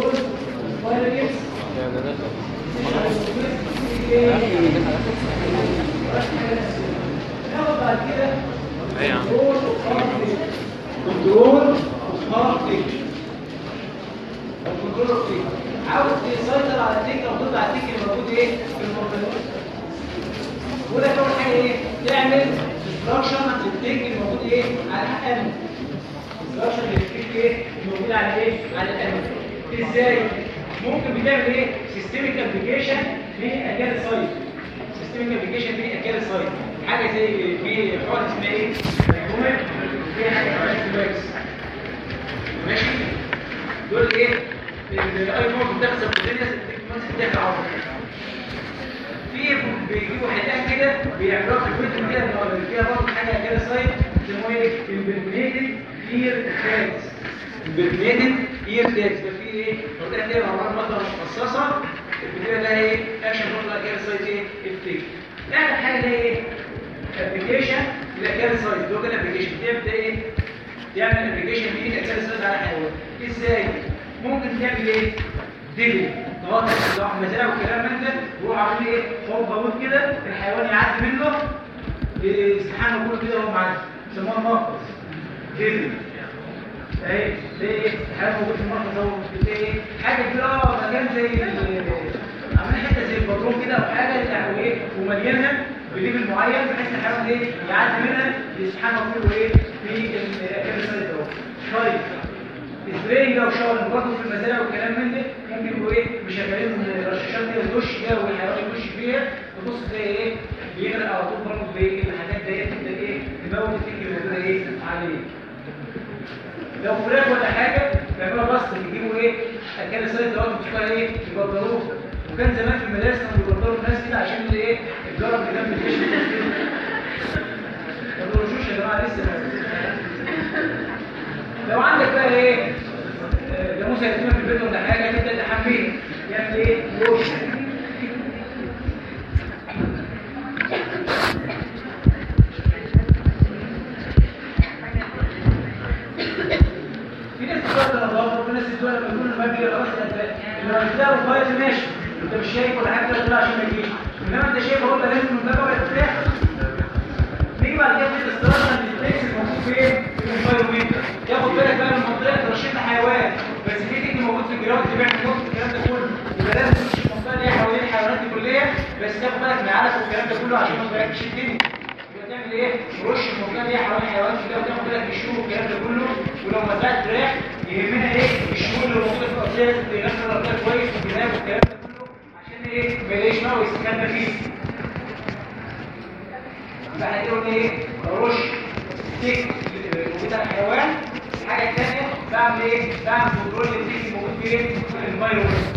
يعني ده ايه يا عم كنترول وخارج الكنترول فيه عاوز تسيطر على التيك او تطلع التيك اللي موجود ايه في المنطقه وده اول حاجه ايه تعمل ديستراكشن للتيك اللي موجود ايه على الامن ديستراكشن للتيك ايه الموجود على ايه على الامن ازاي ممكن بتعمل ايه سيستميك ابلكيشن في اكاد سايت سيستميك ابلكيشن في اكاد سايت حاجه زي في حوار اسمها ايه هومن في حاجه اسمها سباكس ماشي دول ايه الايفون بتحصل في الدنيا التكنولوجيا بتاعت العمر في بيجيبوا حيتان كده بيعملوها في الفيديو كده اللي فيها برضه حاجه كده سايت اسمه ايه البرميتد اير تاجز البرميتد اير تاجز ده في ايه قلت لك كده عباره عن ماده مخصصه الفيديو ده ايه اكشن برضه كده سايت ايه التيك اعمل حاجه اللي هي ايه ابلكيشن لكده سايت ده كده ابلكيشن تبدا ايه تعمل ابلكيشن دي تاكل سايت على حيوان ازاي ممكن تعمل ايه ديلي تواصل مع المزارع والكلام من ده ويروح عامل ايه حوض بابوت كده الحيوان يعدي منه استحاله كله كده وهو معدي يسموها المركز ديلي اهي زي ايه الحيوان موجود في المركز اهو زي ايه حاجه كده اه مكان زي عاملين حته زي الباترون كده او حاجه يعني ايه ومليانها بليفل معين بحيث ان الحيوان ايه يعدي منها يستحمى كله ايه في الكابسول اهو طيب سبراينج او شاور برضه في المزارع والكلام من ده ممكن يبقوا ايه مشغلين الرشاشات دي الدش ده والحيوان يخش فيها تبص تلاقي ايه بيغرق على طول برضه بايه الحاجات ديت تبدا ايه تموت الفكر الموجوده ايه عليه لو فراخ ولا حاجه بيعملوا بسط بيجيبوا ايه اكل سايد دلوقتي بتشوفها ايه يبدروه وكان زمان في المدارس كانوا بيبدروا الناس كده عشان ايه الجرب اللي جنب الجيش ما تقولوش يا جماعه لسه لو عندك بقى ايه آه، جاموسه يتيمه في البيت ولا حاجه تبدا تحميه يعمل ايه لوش في ناس بتقدر النظافه وفي ناس بتقول لما يكون الماء بيجي خلاص اللي هتلاقيه كويس ماشي انت مش شايف ولا حاجه تطلع عشان ما يجيش انما انت شايف اهو ده لازم المنتجع بقى تفتح نيجي بعد كده في الاستراحه اللي الفليكس الموجود فين في الانفايرمنت ياخد بالك بقى من منطقه ترشيد حيوان بس في تكنيك موجود في الجراوند اللي بيعمل نقطه الكلام ده كله يبقى لازم تمشي المنطقه اللي هي حوالين الحيوانات دي كلها بس تاخد بالك من العلف والكلام ده كله عشان ما تبقاش الدنيا يبقى تعمل ايه رش المنطقه اللي هي حوالين الحيوانات كلها وتاخد بالك من الشهور والكلام ده كله ولو مزرعه فراخ يهمنا ايه الشهور اللي موجوده في الارضيه تنقل الارضيه كويس والجناب والكلام ده كله عشان ايه ما يلاقيش ماء ويستخبى فيه يبقى هنقول ايه رش تيك بتاع الحيوان الحاجه الثانيه بعمل ايه بعمل كنترول للتيك الموجود فين في الفيروس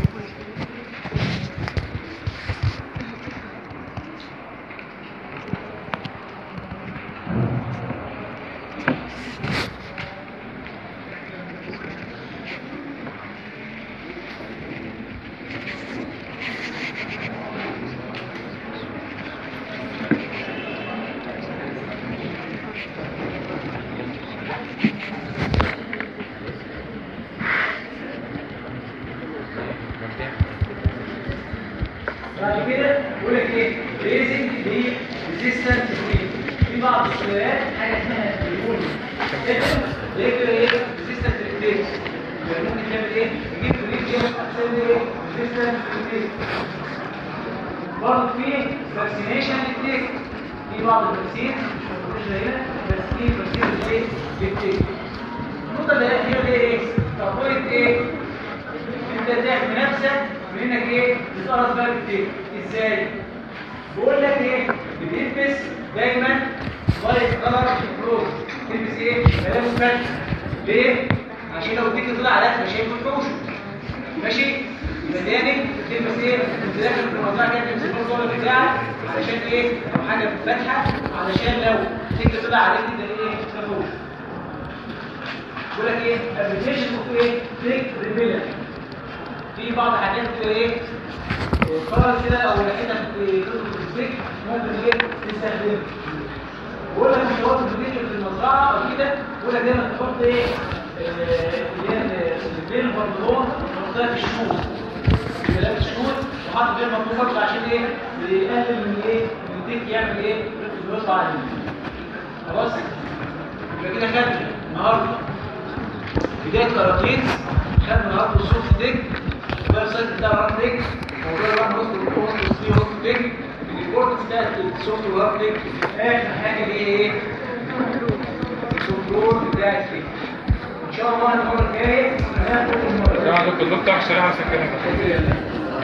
بعد كده يقول لك ايه ريزنج دي ريزيستنت في بعض السلالات حاجه اسمها اليون ليه كده ايه ريزيستنت ريتيك ممكن تعمل ايه تجيب ريت كده تعمل ايه ريزيستنت ريتيك برضه في فاكسينيشن ريتيك في بعض الفاكسين مش هنا بس في فاكسين ايه ريتيك النقطه اللي هي هي ايه تقويه ايه انت تحمي نفسك من انك ايه تتقرص بقى ريتيك ازاي بقول لك ايه بتلبس دايما وايت كلر كلوز تلبس ايه ملابس فتح ليه عشان لو اديك طلع عليك مش هيكون حوش ماشي يبقى تاني تلبس ايه انت داخل في الموضوع كده تلبس الكلوز بتاعك علشان ايه او حاجه فاتحه علشان لو اديك طلع عليك كده ايه تفوش بقول لك ايه ابلكيشن اوف ايه تريك ريبيلر في بعض الحاجات كده ايه قرر كده او لقيتها في كتب الفكر ممكن ايه تستخدمها بقول لك مش هو في المزرعه او كده بقول لك دايما تحط ايه آه، اللي هي البين البنطلون تحطها في الشوز في لابس الشوز وحاطط بين مطلوبات عشان ايه بيقلل من ايه من الديك يعمل ايه يطلع عليه خلاص يبقى كده خدنا النهارده بدايه كاراتين خدنا النهارده السوفت ديك الويب سايت بتاع الراب ديك موضوع الراب وسط وسط فيه وسط ديك الريبورت بتاعت السوفت والراب ديك اخر حاجه اللي هي ايه الكنترول بتاع الديك ان شاء الله المره الجايه هناخد المره يا دكتور دكتور شريحة سكنة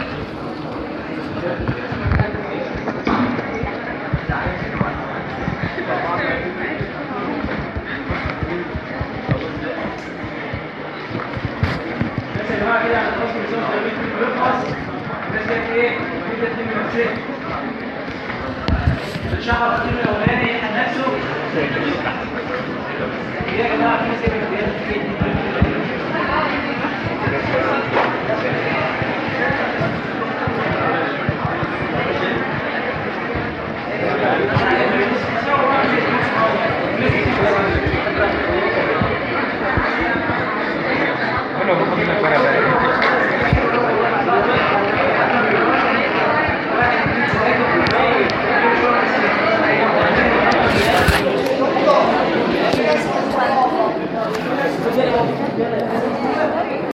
بس يا جماعه كده على خلاص النظام التمرين بيخلص الناس كانت ايه كده تتم نفسها الشهر الترم الاولاني يحن نفسه يا جماعه في ناس كده